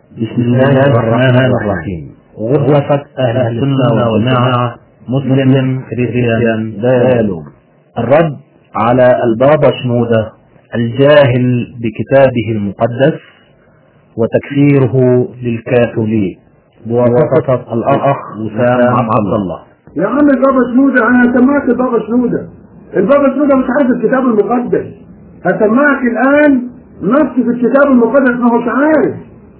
بسم الله الرحمن الرحيم غرفة أهل السنة والجماعة مسلم كريستيان ديالوج الرد على البابا شنودة الجاهل بكتابه المقدس وتكفيره للكاثوليك بواسطة الأخ وسام عبد الله يا عم البابا شنودة انا سمعت البابا شنودة البابا شنودة مش عارف الكتاب المقدس هسمعك الان نص في الكتاب المقدس ما هوش عارف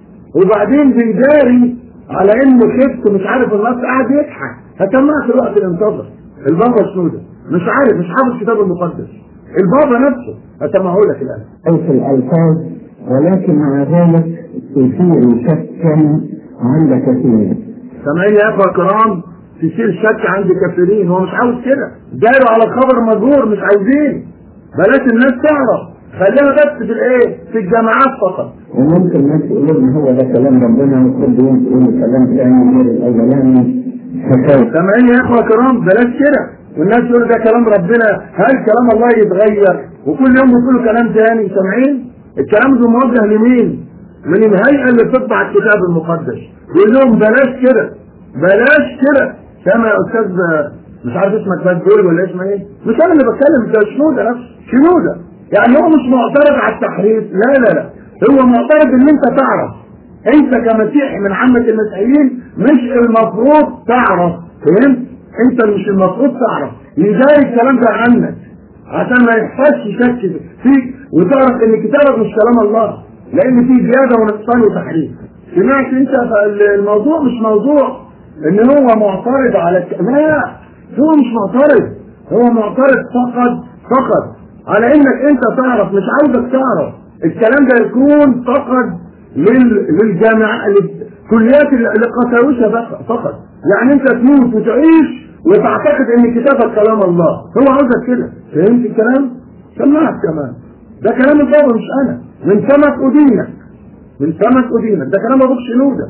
وبعدين بيداري على انه خفت مش عارف النص قاعد يضحك هسمعك الوقت الانتظر البابا شنودة مش عارف مش حافظ الكتاب المقدس البابا نفسه هسمعه لك الان أو في الألفاظ ولكن مع ذلك يثير شكا عند كثير سامعين يا اخوة الكرام تشيل شك عند كثيرين هو مش عاوز كده داروا على خبر مجهور مش عاوزين بلاش الناس تعرف خليها بس في الايه في الجامعات فقط وممكن الناس يقولوا إن هو ده كلام ربنا وكل يوم يقولوا كلام ثاني غير الأولاني حكاية سامعين يا اخوة الكرام بلاش كده والناس يقولوا ده كلام ربنا هل كلام الله يتغير وكل يوم بيقولوا كلام تاني سامعين الكلام ده موجه لمين من الهيئة اللي بتطبع الكتاب المقدس يقول لهم بلاش كده بلاش كده سامع يا استاذ مش عارف اسمك بس دول ولا اسمه ايه مش انا اللي بتكلم ده شنودة نفسه شنودة يعني هو مش معترض على التحريف لا لا لا هو معترض ان انت تعرف انت كمسيحي من عامة المسيحيين مش المفروض تعرف فهمت انت مش المفروض تعرف يداري الكلام ده عنك عشان ما يحصلش شك فيك وتعرف ان كتابك مش كلام الله لان فيه زيادة ونقصان وتحريف سمعت انت الموضوع مش موضوع ان هو معترض على الك... لا هو مش معترض هو معترض فقط فقط على انك انت تعرف مش عاوزك تعرف الكلام ده يكون فقط لل... للجامعة للكليات القساوسة فقط- فقط يعني انت تموت وتعيش وتعتقد ان كتابك كلام الله هو عاوزك كده فهمت الكلام؟ سمعت كمان ده كلام البابا مش انا من سمك ودينك من سمك ودينك ده كلام ابوك شنوده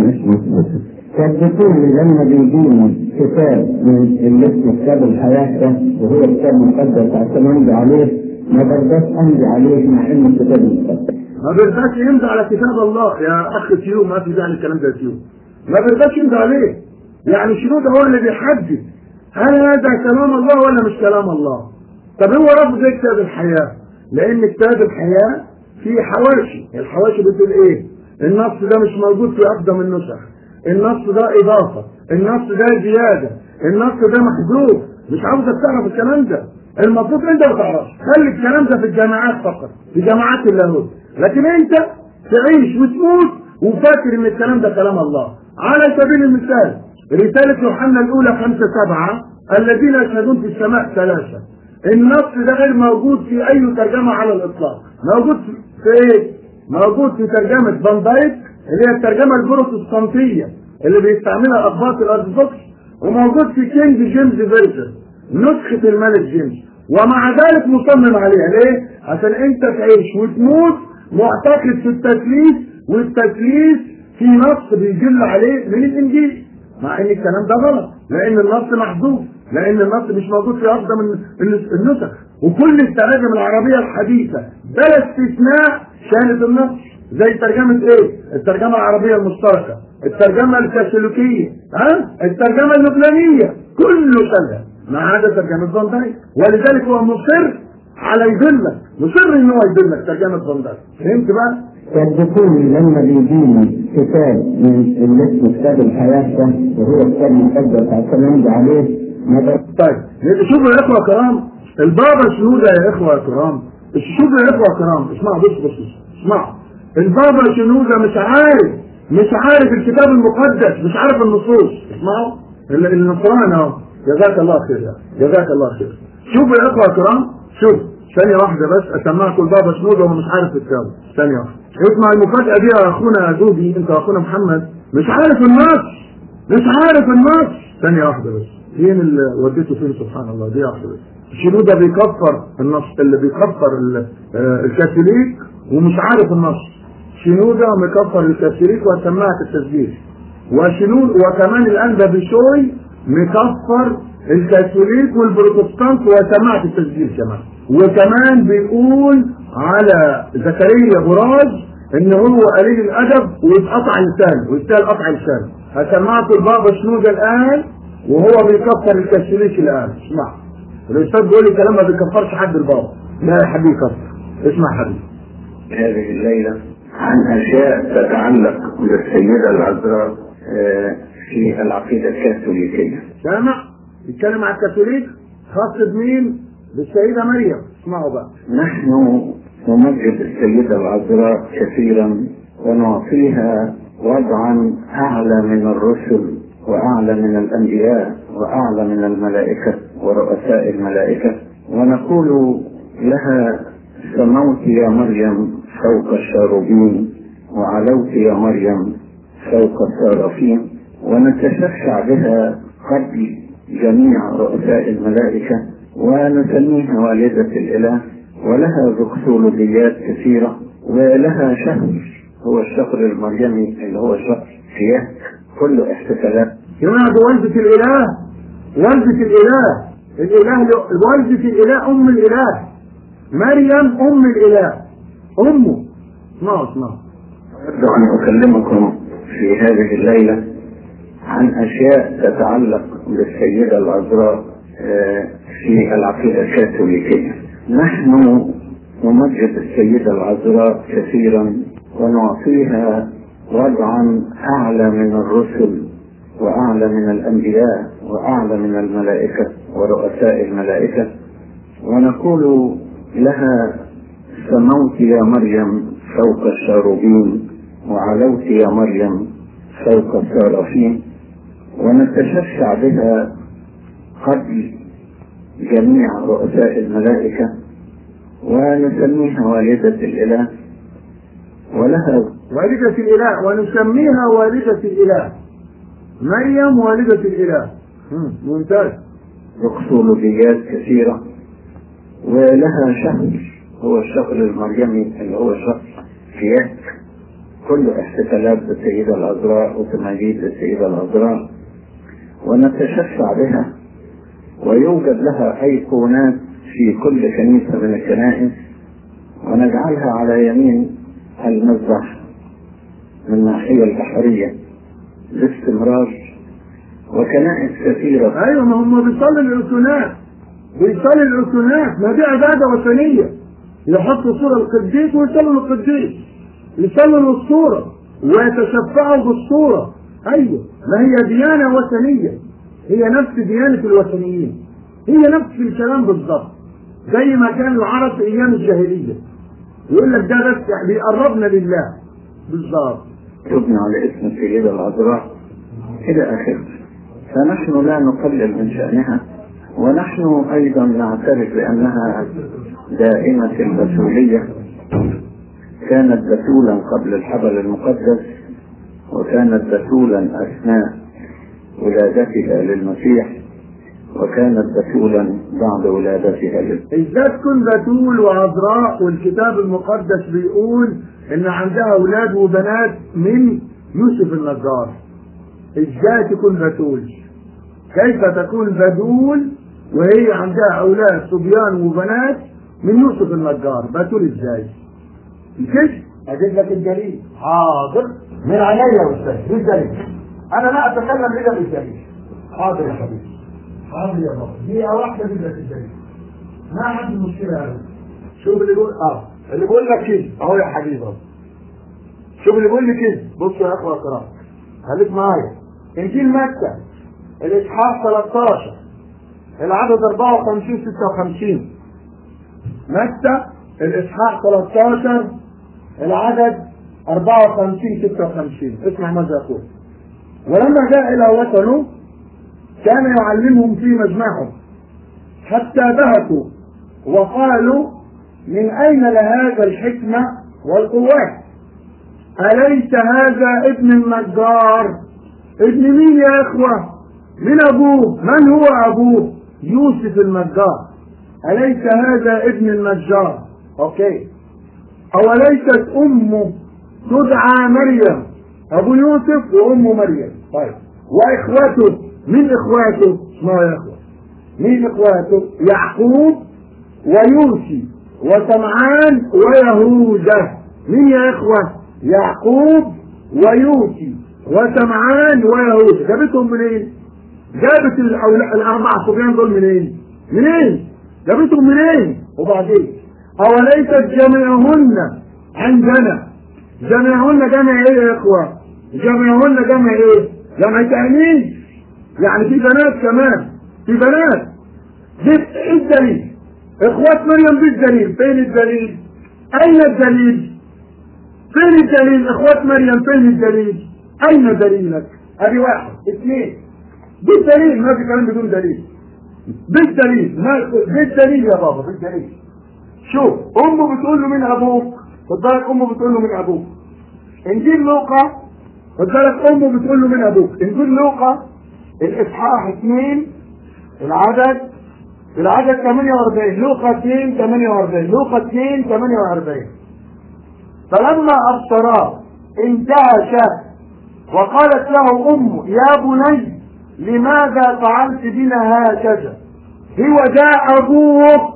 كذبوني لما بيجيني كتاب من اللي اسمه كتاب الحياة ده وهو كتاب مقدس عشان امضي عليه ما برضاش امضي عليه مع انه كتاب مقدس ما بيرضاش يمضي على كتاب الله يا اخ سيوم ما في داعي الكلام ده سيوم ما بيرضاش يمضي عليه يعني شنوده هو اللي بيحدد هل هذا كلام الله ولا مش كلام الله طب هو رفض زي كتاب الحياة لان كتاب الحياة فيه حواشي الحواشي بتقول ايه النص ده مش موجود في اقدم النسخ النص ده اضافة النص ده زيادة النص ده محذوف مش عاوزك تعرف الكلام ده المفروض انت ما تعرفش خلي الكلام ده في الجامعات فقط في جامعات اللاهوت لكن انت تعيش وتموت وفاكر ان الكلام ده كلام الله على سبيل المثال رسالة يوحنا الأولى خمسة سبعة الذين يشهدون في السماء ثلاثة النص ده غير موجود في أي ترجمة على الإطلاق موجود في إيه؟ موجود في ترجمة فان دايك اللي هي الترجمة البروتستانتية اللي بيستعملها أقباط الأرثوذكس وموجود في كينج جيمس فيرجن نسخة الملك جيمس ومع ذلك مصمم عليها ليه؟ عشان أنت تعيش وتموت معتقد في التثليث والتثليث في نص بيدل عليه من الإنجيل مع ان الكلام ده غلط لان النص محذوف لان النص مش موجود في اقدم الن- النسخ وكل التراجم العربيه الحديثه بلا استثناء شالت النص زي ترجمه ايه الترجمه العربيه المشتركه الترجمه الكاثوليكيه ها الترجمه اللبنانيه كله شالها ما عدا ترجمه فان دايك ولذلك هو مصر على يدلك مصر ان هو يدلك ترجمه فان دايك فهمت بقى كذبوني لما بيجيني كتاب من اللي اسمه كتاب الحياة ده وهو كتاب مقدس عشان امضي عليه ما برضاش طيب شوفوا يا اخوه كرام البابا شنودة يا اخوه كرام شوفوا يا اخوه كرام اسمعوا بص بص اسمعوا البابا شنودة مش عارف مش عارف الكتاب المقدس مش عارف النصوص اسمعوا ال- النصران اهو جزاك الله خير يا أخي. جزاك الله خير شوفوا يا اخوه كرام شوف ثانية واحدة بس اسمعكم البابا شنودة وهو مش عارف الكتاب ثانية واحدة اسمع المفاجأة دي يا اخونا زوبي انت واخونا محمد مش عارف النص مش عارف النص ثانية واحدة بس فين اللي وديته فين سبحان الله دي واحدة بس شنودة بيكفر النص اللي بيكفر ال- آه، الكاثوليك ومش عارف النص شنودة مكفر الكاثوليك وسمعت التسجيل وشنود وكمان الأنبا بشوي مكفر الكاثوليك والبروتستانت وسمعت التسجيل كمان وكمان بيقول على زكريا براج ان هو قليل الادب ويتقطع لسانه ويستاهل قطع لسانه هسمعت البابا شنودة الان وهو بيكفر الكاثوليك الان اسمع الاستاذ بيقول لي كلام ما بيكفرش حد البابا لا يا حبيبي كفر اسمع حبيبي هذه الليلة عن أشياء تتعلق بالسيدة العذراء آه، في العقيدة الكاثوليكية سامع يتكلم على الكاثوليك خاص بمين بالسيدة مريم اسمعوا بقى نحن نمجد السيدة العذراء كثيرا ونعطيها وضعا أعلى من الرسل وأعلى من الأنبياء وأعلى من الملائكة ورؤساء الملائكة ونقول لها سموت يا مريم فوق الشاروبين وعلوت يا مريم فوق السرافين ونتشفع بها قبل جميع رؤساء الملائكة ونسميها والدة الإله ولها ذكسولوجيات كثيرة ولها شهر هو الشهر المريمي اللي هو شهر سياق كله احتفالات يا جماعة دي والدة الإله والدة الإله الإله والدة الإله أم الإله مريم أم الإله أمه اسمعوا اسمعوا أود أن أكلمكم في هذه الليلة عن أشياء تتعلق بالسيدة العذراء آه، في العقيدة الكاثوليكية نحن نمجد السيدة العذراء كثيرا ونعطيها وضعا أعلى من الرسل وأعلى من الأنبياء وأعلى من الملائكة ورؤساء الملائكة ونقول لها سموت يا مريم فوق الشاروبين وعلوت يا مريم فوق السرافين ونتشفع بها قبل جميع رؤساء الملائكة ونسميها والدة الإله ولها والدة الإله ونسميها والدة الإله مريم والدة الإله مم، ممتاز ركسولوجيات كثيرة ولها شهر هو الشهر المريمي اللي هو شهر سياق كله احتفالات بالسيدة العذراء وتماجيد السيدة العذراء ونتشفع بها ويوجد لها أيقونات في كل كنيسة من الكنائس ونجعلها على يمين المذبح من الناحية البحرية باستمرار وكنائس كثيرة ايوه ما هم بيصلي العسونات بيصلي العسونات ما دي عباده وثنيه يحطوا صوره القديس ويصلوا للقديس يصلوا للصوره ويتشفعوا بالصوره ايوه ما هي ديانه وثنيه هي نفس ديانه الوثنيين هي نفس الكلام بالظبط زي ما كان العرب في ايام الجاهليه يقول لك ده بس بيقربنا لله بالظبط تبنى على اسم السيدة العذراء إلى آخره فنحن لا نقلل من شأنها ونحن أيضا نعترف بأنها دائمة البتولية كانت بتولا قبل الحبل المقدس وكانت بتولا أثناء ولادتها للمسيح وكانت بتولا بعد ولادتها للمسيح ازاي تكون بتول وعذراء والكتاب المقدس بيقول ان عندها اولاد وبنات من يوسف النجار ازاي تكون بتول كيف تكون بدول وهي عندها اولاد صبيان وبنات من يوسف النجار بتول ازاي كده اجيب لك الدليل حاضر من عينيا يا استاذ بالدليل انا لا اتكلم الا بالدليل حاضر يا حبيبي حاضر يا بابا دقيقه واحده اجيب لك الدليل ما عندي مشكله ابدا شوف اللي بيقول اه اللي بيقول لك كده اهو يا حبيبي اهو شوف اللي بيقول لي كده بص يا اخوه الكرام خليك معايا انجيل متى الاصحاح 13 العدد 54 56 متى الاصحاح 13 العدد 54 56 اسمع ماذا يقول ولما جاء الى وطنه كان يعلمهم في مجمعهم حتى بهتوا وقالوا من أين لهذا الحكمة والقوات أليس هذا ابن النجار ابن مين يا إخوة من أبوه من هو أبوه يوسف النجار أليس هذا ابن النجار أوكي أوليست أمه تدعى مريم أبو يوسف وأمه مريم طيب وإخوته من إخواته اسمعوا يا إخوة مين إخواته يعقوب ويوسي وسمعان ويهوذا مين يا إخوة يعقوب ويوسي وسمعان ويهوذا جابتهم منين؟ جابت الأولا- الأربع صبيان دول منين؟ منين؟ جابتهم منين؟ وبعدين أوليست جميعهن عندنا جميعهن جمع ايه يا اخوة؟ جميعهن جمع ايه؟ جمع تأنيث يعني في بنات كمان في بنات دي ايه الدليل؟ اخوات مريم دي الدليل فين الدليل؟ اين الدليل؟ فين الدليل؟ اخوات مريم فين الدليل؟ اين دليلك؟ ادي واحد اثنين بالدليل ما في كلام بدون دليل بالدليل ما بالدليل يا بابا بالدليل شوف امه بتقول له من ابوك خد بالك امه بتقول له من ابوك انجيل لوقا خد بالك امه بتقول له من ابوك انجيل لوقا الاصحاح 2 العدد العدد 48 لوقا 2 48 لوقا 2 48 فلما ابصراه انتهش وقالت له امه يا بني لماذا فعلت بنا هكذا هو ذا ابوك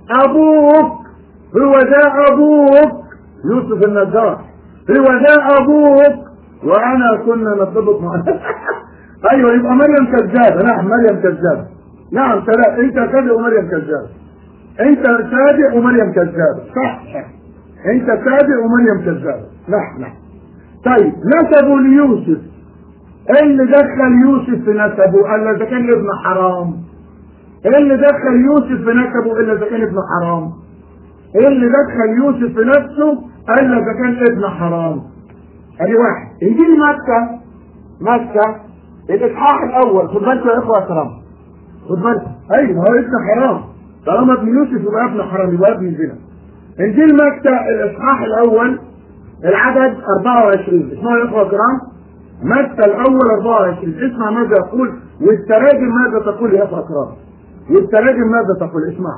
ابوك هو ذا ابوك يوسف النجار هو ذا ابوك وانا كنا نرتبط مع ايوه يبقى مريم كذابه نعم مريم كذابه نعم ثلاث انت كذب ومريم كذابه انت صادق ومريم كذابه صح صح انت صادق ومريم كذابه نعم نعم طيب نسبوا ليوسف ايه اللي دخل يوسف في نسبه قال اذا كان ابن حرام ايه اللي دخل يوسف في نسبه الا اذا كان ابن حرام ايه اللي دخل يوسف في نفسه الا اذا كان ابن حرام ادي واحد انجيل مكة مكة الاصحاح الاول خد بالكم يا اخوة الكرام خد بالكم ايوه هو ابن حرام طالما ابن يوسف يبقى ابن حرام يبقى ابن زنا انجيل مكة الاصحاح الاول العدد 24 اسمعوا يا اخوة الكرام مكة الاول 24 اسمع ماذا يقول والتراجم ماذا تقول يا اخوة الكرام والتراجم ماذا تقول اسمع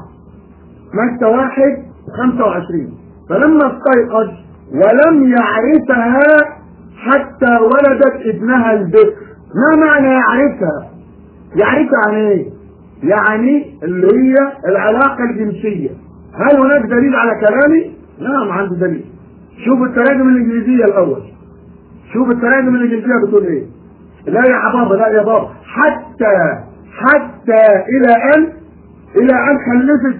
مكة واحد 25 فلما استيقظ ولم يعرفها حتى ولدت ابنها البكر ما معنى يعرفها يعرفها عن ايه يعني اللي هي العلاقة الجنسية هل هناك دليل على كلامي نعم عنده دليل شوف التراجم الانجليزية الاول شوف التراجم الانجليزية بتقول ايه لا يا بابا لا يا بابا حتى حتى الى ان الى ان خلفت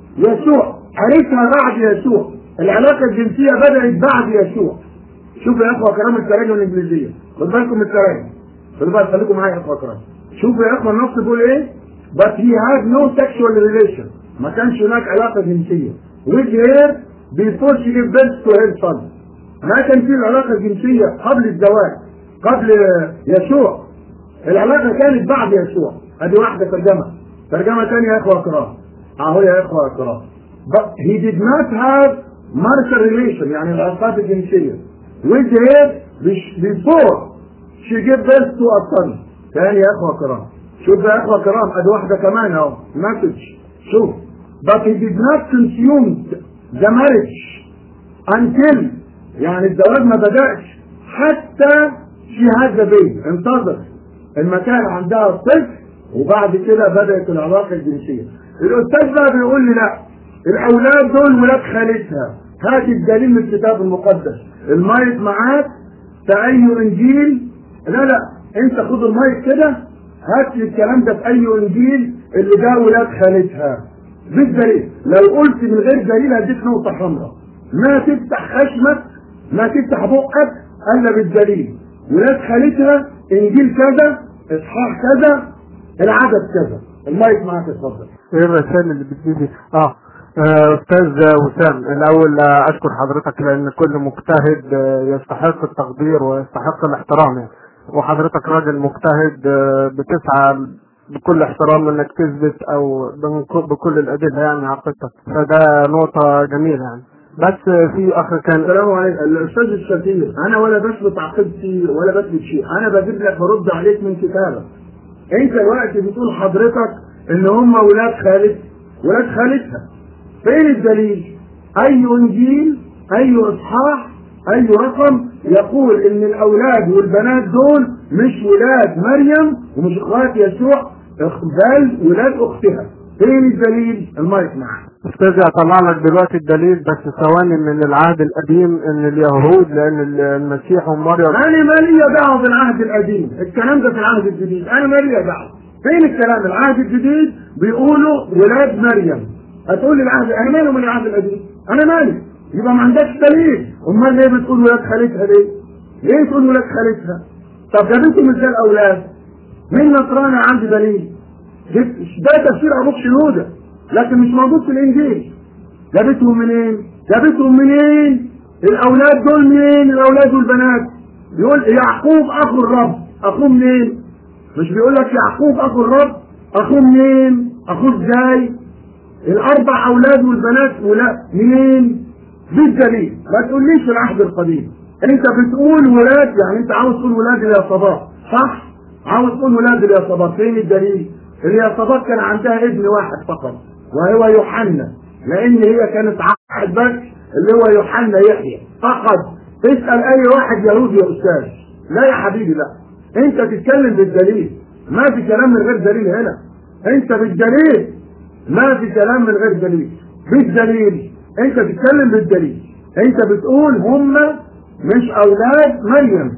يسوع عرفها بعد يسوع العلاقة الجنسية بدأت بعد يسوع شوفوا يا اخوة كلام التراجم الانجليزية خد بالكم من التراجم خدوا بالكم خليكم معايا يا اخوة كرام شوفوا يا اخوة النص بيقول ايه but he had no sexual relation ما كانش هناك علاقة جنسية with her before she gave birth to her son ما كان في العلاقة الجنسية قبل الزواج قبل يسوع العلاقة كانت بعد يسوع ادي واحدة ترجمة ترجمة ثانية يا اخوة كرام اهو يا اخوة كرام but he did not have marital relation يعني العلاقات الجنسية with her before she gave birth to a son ثاني يا اخوة كرام شوف يا اخوة كرام ادي واحدة كمان اهو مسج شوف but he did not consume the marriage until يعني الزواج ما بدأش حتى she had the baby انتظر المكان عندها الطفل وبعد كده بدأت العلاقة الجنسية الأستاذ بقى بيقول لي لا الأولاد دول ولاد خالتها هات الدليل من الكتاب المقدس المايك معاك في أي إنجيل لا لا أنت خد المايك كده هات لي الكلام ده في أي إنجيل اللي ده ولاد خالتها بالدليل لو قلت من غير دليل هديك نقطة حمراء ما تفتح خشمك ما تفتح بقك الا بالدليل ولاد خالتها انجيل كذا اصحاح كذا العدد كذا المايك معاك اتفضل ايه الرسائل اللي بتجيلي اه آه، استاذ وسام الاول آه، اشكر حضرتك لان كل مجتهد آه، يستحق التقدير ويستحق الاحترام يعني وحضرتك راجل مجتهد آه، بتسعى بكل احترام انك تثبت او بنك- بكل الادله يعني عقيدتك فده نقطه جميله يعني بس آه، في اخ كان السلام عليكم الاستاذ الشفيق انا ولا بثبت عقيدتي ولا بثبت شيء انا بجيب لك برد عليك من كتابك انت دلوقتي بتقول حضرتك ان هم ولاد خالد ولاد خالتها فين الدليل اي انجيل اي اصحاح اي رقم يقول ان الاولاد والبنات دول مش ولاد مريم ومش اخوات يسوع بل ولاد اختها فين الدليل المايك معاك استاذ هطلع لك دلوقتي الدليل بس ثواني من العهد القديم ان اليهود لان ال- المسيح ومريم انا مالي دعوه بالعهد القديم الكلام ده في العهد الجديد انا مالي دعوه فين الكلام العهد الجديد بيقولوا ولاد مريم هتقول لي العهد انا مالي من العهد القديم انا مالي يبقى ما عندكش دليل امال ليه بتقول ولاد خالتها ليه ليه تقول ولاد خالتها طب جابتهم ازاي الاولاد مين نصراني عندي دليل جبت ده تفسير ابوك شنوده لكن مش موجود في الانجيل جابتهم منين جابتهم منين الاولاد دول منين الاولاد والبنات يقول يعقوب اخو الرب اخوه منين مش بيقول لك يعقوب اخو الرب اخوه منين اخوه ازاي الاربع اولاد والبنات ولا منين بالدليل ما تقوليش في العهد القديم انت بتقول ولاد يعني انت عاوز تقول ولاد اليصابات صح عاوز تقول ولاد اليصابات فين الدليل اليصابات كان عندها ابن واحد فقط وهو يوحنا لان هي كانت واحد بس اللي هو يوحنا يحيى فقط اسال اي واحد يهودي يا استاذ لا يا حبيبي لا انت تتكلم بالدليل ما في كلام من غير دليل هنا انت بالدليل ما في كلام من غير دليل بالدليل انت بتتكلم بالدليل انت بتقول هم مش اولاد مريم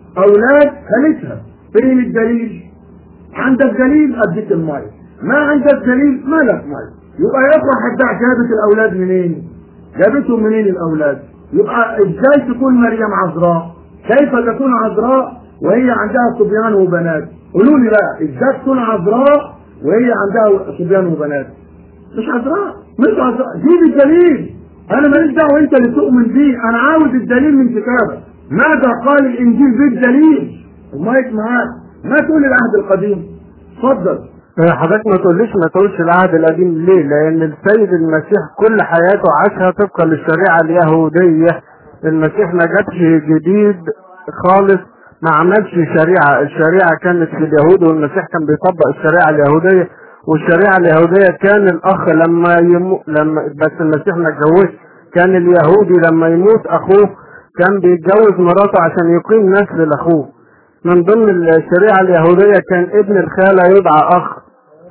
اولاد خالتها فين الدليل عندك دليل اديك الماء ما عندك دليل ما لك ماء يبقى يطلع حدع جابت الاولاد منين جابتهم منين الاولاد يبقى ازاي تكون مريم عذراء كيف تكون عذراء وهي عندها صبيان وبنات قولوا لي بقى ازاي تكون عذراء وهي عندها صبيان وبنات مش عذراء مش عذراء جيب الدليل انا ماليش دعوه انت اللي تؤمن بيه انا عاوز الدليل من كتابك ماذا قال الانجيل بالدليل المايك معاك ما تقول العهد القديم اتفضل آه، حضرتك ما تقوليش ما تقولش العهد القديم ليه؟ لأن السيد المسيح كل حياته عاشها طبقا للشريعة اليهودية. المسيح ما جابش جديد خالص ما عملش شريعة، الشريعة كانت في اليهود والمسيح كان بيطبق الشريعة اليهودية والشريعة اليهودية كان الأخ لما يمو لما بس المسيح ما اتجوزش كان اليهودي لما يموت أخوه كان بيتجوز مراته عشان يقيم نسل لأخوه. من ضمن الشريعة اليهودية كان ابن الخالة يدعى أخ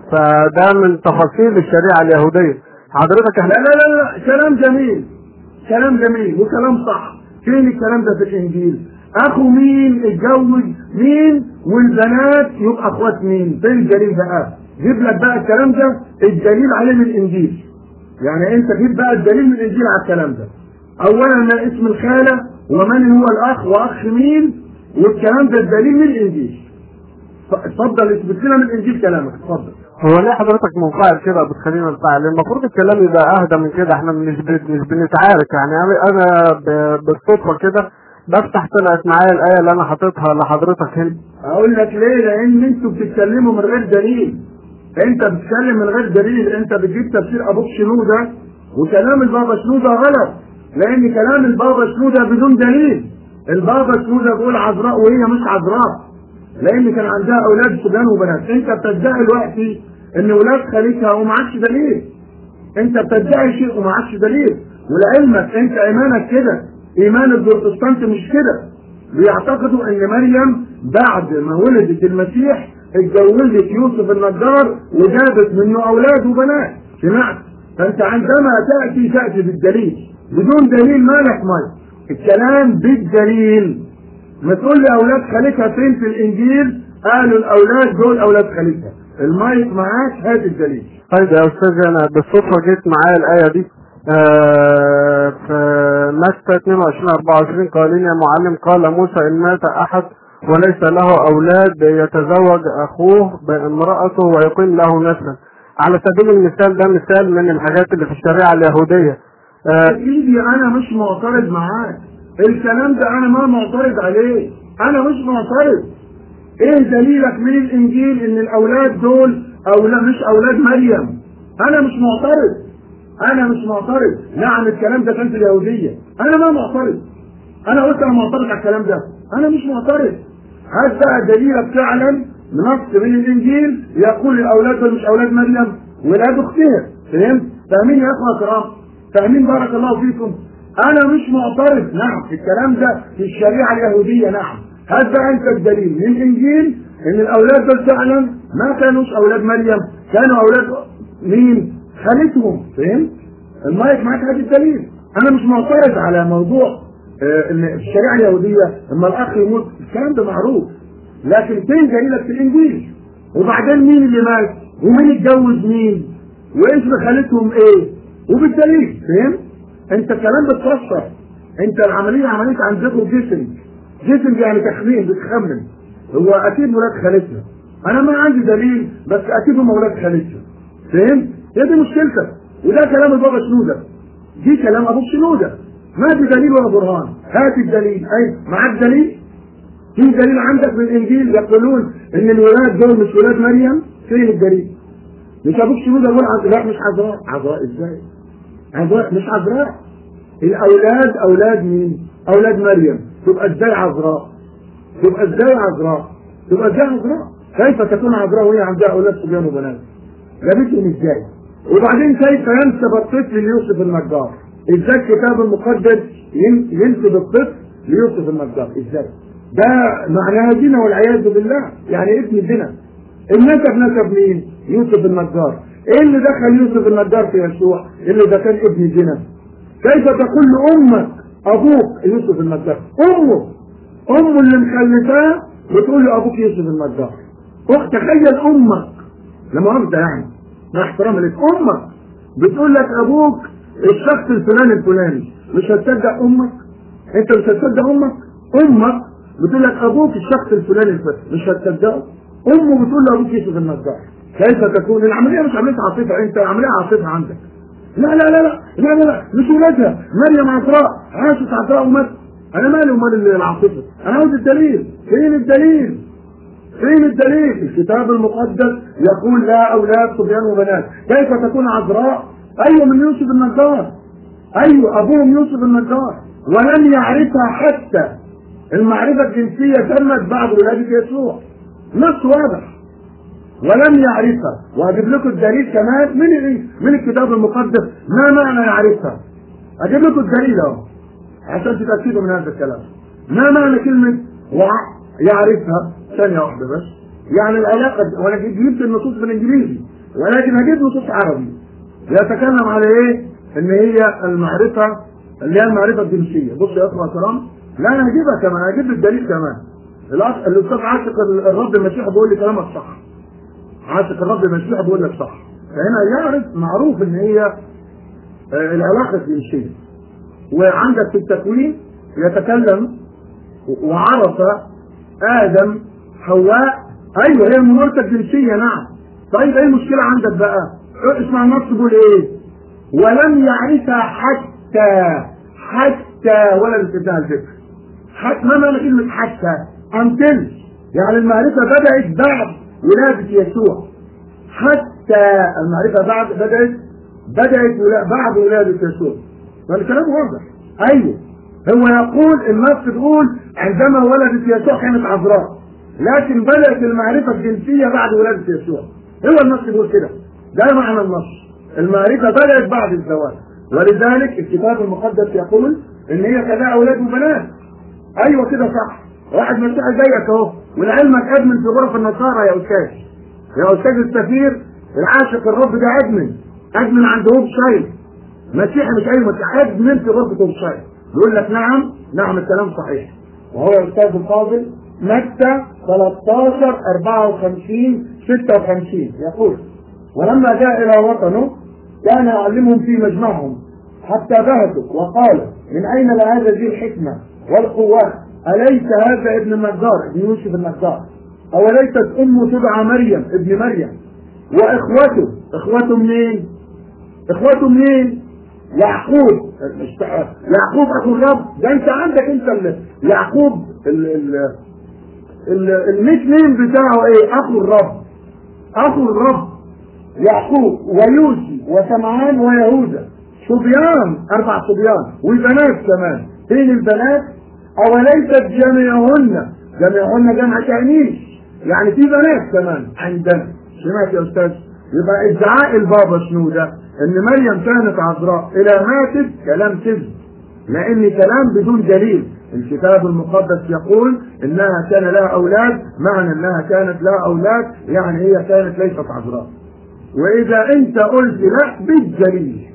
فده من تفاصيل الشريعة اليهودية حضرتك لا احنا لا لا لا كلام جميل كلام جميل وكلام صح فين الكلام ده في الانجيل اخو مين اتجوز مين والبنات يبقى اخوات مين فين الدليل بقى جيب لك بقى الكلام ده الدليل عليه من الانجيل يعني انت جيب بقى الدليل من الانجيل على الكلام ده اولا ما اسم الخاله ومن هو الاخ واخ مين والكلام ده الدليل من الانجيل ف- اتفضل اثبت لنا من الانجيل كلامك اتفضل هو ليه حضرتك منفعل كده بتخلينا نفعل المفروض الكلام يبقى اهدى من كده احنا مش بن- مش بنتعارك يعني أنا- انا ب- بالصدفة كده بفتح طلعت معايا الآية اللي أنا حاططها لحضرتك هنا اقول لك ليه لان انتوا بتتكلموا من غير دليل انت بتتكلم من غير دليل انت بتجيب تفسير ابوك شنوده وكلام البابا شنوده غلط لان كلام البابا شنوده بدون دليل البابا شنوده بيقول عذراء وهي مش عذراء لان كان عندها اولاد صبيان وبنات انت بتدعي دلوقتي ان ولاد خالتها ومعكش دليل انت بتدعي شيء ومعكش دليل ولعلمك انت ايمانك كده ايمان البروتستانت مش كده بيعتقدوا ان مريم بعد ما ولدت المسيح اتجوزت يوسف النجار وجابت منه اولاد وبنات سمعت فانت عندما تاتي تاتي بالدليل بدون دليل مالك مالك الكلام بالدليل ما تقول لي اولاد خالتها فين في الانجيل قالوا الاولاد دول اولاد خالتها المايك معاك هات الدليل طيب يا أستاذ أنا بالصدفة جيت معايا الآية دي آه، في متى 22 24 قال يا معلم قال موسى إن مات أحد وليس له أولاد يتزوج أخوه بامرأته ويقيم له نسلا على سبيل المثال ده مثال من الحاجات اللي في الشريعة اليهودية آه، سيدي انا مش معترض معاك الكلام ده انا ما معترض عليه انا مش معترض ايه دليلك من الانجيل ان الاولاد دول اولاد مش اولاد مريم انا مش معترض انا مش معترض نعم الكلام ده كان في اليهوديه انا ما معترض انا قلت انا معترض على الكلام ده انا مش معترض هات بقى دليلك فعلا نص من الانجيل يقول الاولاد دول مش اولاد مريم ولاد اختها فهمت فاهمين يا اخوه الكرام فاهمين بارك الله فيكم انا مش معترض نعم الكلام ده في الشريعه اليهوديه نعم هات بقى انت الدليل من الانجيل ان الاولاد دول فعلا ما كانوش اولاد مريم كانوا اولاد مين خالتهم فهمت المايك معاك هات الدليل انا مش معترض على موضوع آه، ان في الشريعه اليهوديه لما الاخ يموت الكلام ده معروف لكن فين دليلك في الانجيل وبعدين مين اللي مات ومين اتجوز مين واسم خالتهم ايه وبالدليل فهمت انت الكلام بتفسر انت العمليه عمليه عندكم جسم جسم يعني تخمين بتخمن هو اكيد ولاد خالتنا انا ما عندي دليل بس اكيد هم ولاد خالتنا فهمت هي دي مشكلتك وده كلام البابا شنوده دي كلام ابو شنوده ما في دليل ولا برهان هات الدليل اي معاك دليل في دليل عندك من الانجيل يقولون ان الولاد دول مش ولاد مريم فين الدليل مش ابوك شنوده يقول عز- لا مش عذراء عذراء ازاي عذراء مش عذراء الاولاد اولاد مين اولاد مريم تبقى ازاي عذراء تبقى ازاي عذراء تبقى ازاي عذراء كيف تكون عذراء وهي عندها اولاد صبيان وبنات جابتهم ازاي وبعدين كيف ينسب الطفل ليوسف النجار ازاي الكتاب المقدس ين- ينسب الطفل ليوسف النجار ازاي ده معناها زنا والعياذ بالله يعني ابن زنا النسب نسب مين يوسف النجار ايه اللي دخل يوسف النجار في يسوع اللي ده كان ابن زنا كيف تقول لامك ابوك يوسف النجار امه امه اللي مخلفاه بتقول له ابوك يوسف النجار اخت تخيل امك لما مؤاخذة يعني مع احترامي لك امك بتقول لك ابوك الشخص الفلاني الفلاني مش هتصدق امك انت مش هتصدق امك امك بتقول لك ابوك الشخص الفلاني الفلاني مش هتصدقه امه بتقول له ابوك يوسف النجار كيف تكون العمليه مش عمليه عاطفه انت عمليه عاطفه عندك لا لا لا لا لا لا, لا. مش ولادها مريم عذراء عاشت عذراء ومات انا مالي ومال العاطفه انا عاوز الدليل فين الدليل فين الدليل؟ الكتاب المقدس يقول لا اولاد صبيان وبنات، كيف تكون عذراء؟ ايوه من يوسف النجار. ايوه ابوهم يوسف النجار، ولم يعرفها حتى المعرفه الجنسيه تمت بعد ولاده يسوع. نص واضح. ولم يعرفها، واجيب لكم الدليل كمان من ايه؟ من الكتاب المقدس ما معنى يعرفها؟ اجيب لكم الدليل اهو عشان تتاكدوا من هذا الكلام. ما معنى كلمه وع- يعرفها؟ ثانية واحدة بس يعني العلاقة وانا جبت النصوص بالانجليزي ولكن هجيب نصوص عربي يتكلم على ايه؟ ان هي المعرفة اللي هي المعرفة الجنسية بص يا اخوة الكرام لا انا هجيبها كمان هجيب الدليل كمان الأخ- الاستاذ عاشق الرب المسيح بيقول لي كلامك صح عاشق الرب المسيح بيقول لك صح فهنا يعرف معروف ان هي آه، العلاقة الجنسية وعندك في التكوين يتكلم وعرف ادم حواء ايوه هي الممارسه الجنسيه نعم طيب ايه المشكله عندك بقى اسمع النص بيقول ايه ولم يعرفها حتى حتى ولا انتهى الذكر حتى ما معنى كلمه حتى انتل يعني المعرفه بدات بعد ولاده يسوع حتى المعرفه بعد بدات بدات ولا بعد ولاده يسوع فالكلام واضح ايوه هو يقول النص تقول عندما ولدت يسوع كانت عذراء لكن بدأت المعرفة الجنسية بعد ولادة يسوع هو النص بيقول كده ده معنى النص المعرفة بدأت بعد الزواج ولذلك الكتاب المقدس يقول ان هي كذا اولاد وبنات ايوه كده صح واحد مسيحي زيك اهو ولعلمك ادمن في غرف النصارى يا استاذ يا استاذ السفير العاشق الرب ده ادمن ادمن عند هوب شايل مسيحي مش اي مسيحي ادمن في غرفة هوب شايل يقول لك نعم نعم الكلام صحيح وهو يا استاذ الفاضل متى 13 54 56 يقول ولما جاء الى وطنه كان يعلمهم في مجمعهم حتى بهتوا وقال من اين لهذا ذي الحكمه والقوه اليس هذا ابن النجار ابن يوسف النجار اوليست امه تدعى مريم ابن مريم واخوته اخوته منين اخوته منين يعقوب مش يعقوب اخو الرب ده انت عندك انت ال- يعقوب ال ال ال النيك نيم بتاعه ايه اخو الرب اخو الرب يعقوب ويوسي وسمعان ويهوذا صبيان اربع صبيان وبنات كمان فين البنات اوليست جميعهن جميعهن جمع تأنيث يعني في بنات كمان عندنا سمعت يا استاذ يبقى ادعاء البابا شنو ده ان مريم كانت عذراء الى ماتت كلام كذب لان كلام بدون دليل الكتاب المقدس يقول انها كان لها اولاد معنى انها كانت لها اولاد يعني هي كانت ليست عذراء واذا انت قلت لا بالدليل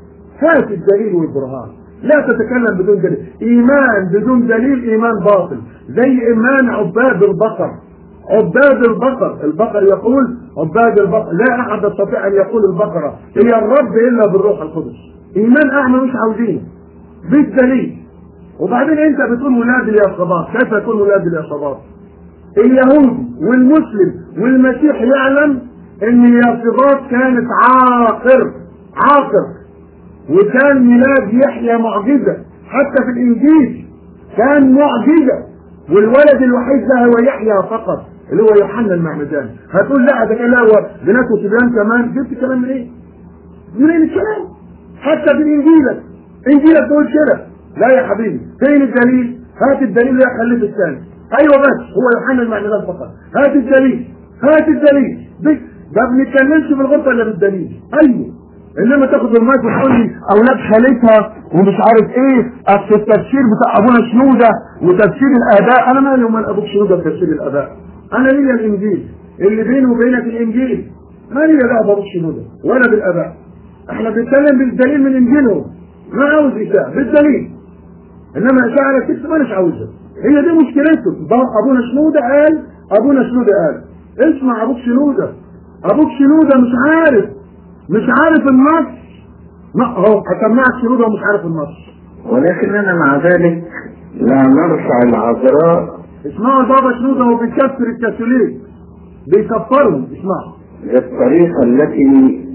هات الدليل والبرهان لا تتكلم بدون دليل ايمان بدون دليل ايمان باطل زي ايمان عباد البقر عباد البقر البقر يقول عباد البقر لا احد يستطيع ان يقول البقره هي الرب الا بالروح القدس ايمان اعمى مش عاوزينه بالدليل وبعدين انت بتقول ولاد اليصابات كيف يكون ولاد اليصابات اليهودي والمسلم والمسيح يعلم ان اليصابات كانت عاقر عاقر وكان ميلاد يحيى معجزه حتى في الانجيل كان معجزه والولد الوحيد ده هو يحيى فقط اللي هو يوحنا المعمدان هتقول لا ده كان لا هو بنات وصبيان كمان جبت الكلام من ايه؟ منين الكلام؟ حتى في انجيلك انجيلك تقول كده لا يا حبيبي فين الدليل؟ هات الدليل اللي خليه الثاني ايوه بس هو يوحنا المعمدان فقط هات الدليل هات الدليل بس ده ما بنتكلمش بالغلطه الا بالدليل ايوه انما تاخد المايك وتقول لي اولاد خالتها ومش عارف ايه اصل التفسير بتاع ابونا شنوده وتفسير الاباء انا مالي ومال ابوك شنوده بتفسير الاباء انا ليا الانجيل اللي بيني وبينك الانجيل ما ليا دعوه بابوك شنوده ولا بالاباء احنا بنتكلم بالدليل من انجيلهم ما عاوز اشاعه بالدليل انما اشاعه على التكست ما مش عاوزها هي دي مشكلته ابونا شنوده قال ابونا شنوده قال اسمع ابوك شنوده ابوك شنوده مش عارف مش عارف النص ما هو هسمعك شنوده ومش عارف النص ولكننا مع ذلك لا نرفع العذراء اسمعوا البابا شنوده وهو بيكفر الكاثوليك بيكفرهم اسمعوا بالطريقة التي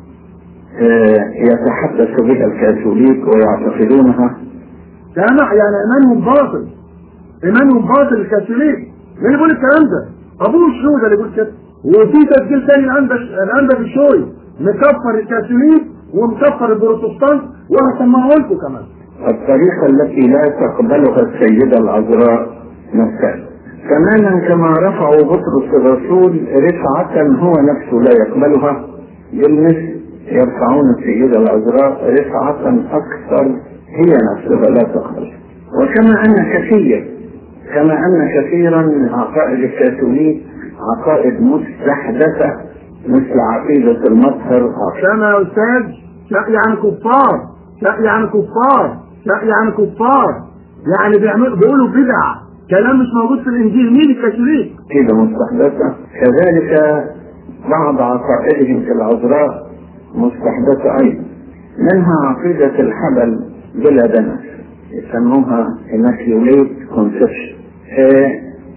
آه، يتحدث بها الكاثوليك ويعتقدونها كان يعني ايمانهم باطل ايمانهم باطل الكاثوليك مين اللي بيقول الكلام ده؟ ابوه شنوده اللي بيقول كده وفي تسجيل تاني عندك عندك الشوي مكفر الكاثوليك ومكفر البروتستانت وهسمعه لكم كمان الطريقة التي لا تقبلها السيدة العذراء نفسها تماما كما رفعوا بطرس الرسول رفعة هو نفسه لا يقبلها بالمثل يرفعون السيدة العذراء رفعة أكثر هي نفسها لا تقبل وكما أن كثير كما أن كثيرا من عقائد الكاثوليك عقائد مستحدثة مثل عقيدة المطهر كما يا استاذ لا يعني كفار لا يعني كفار لا يعني كفار يعني بيعملوا بيقولوا بدع كلام مش موجود في الانجيل مين الكاثوليك عقيدة مستحدثة كذلك بعض عقائدهم في العذراء مستحدثة أيضا منها عقيدة الحبل بلا دنس يسموها immaculate conception آه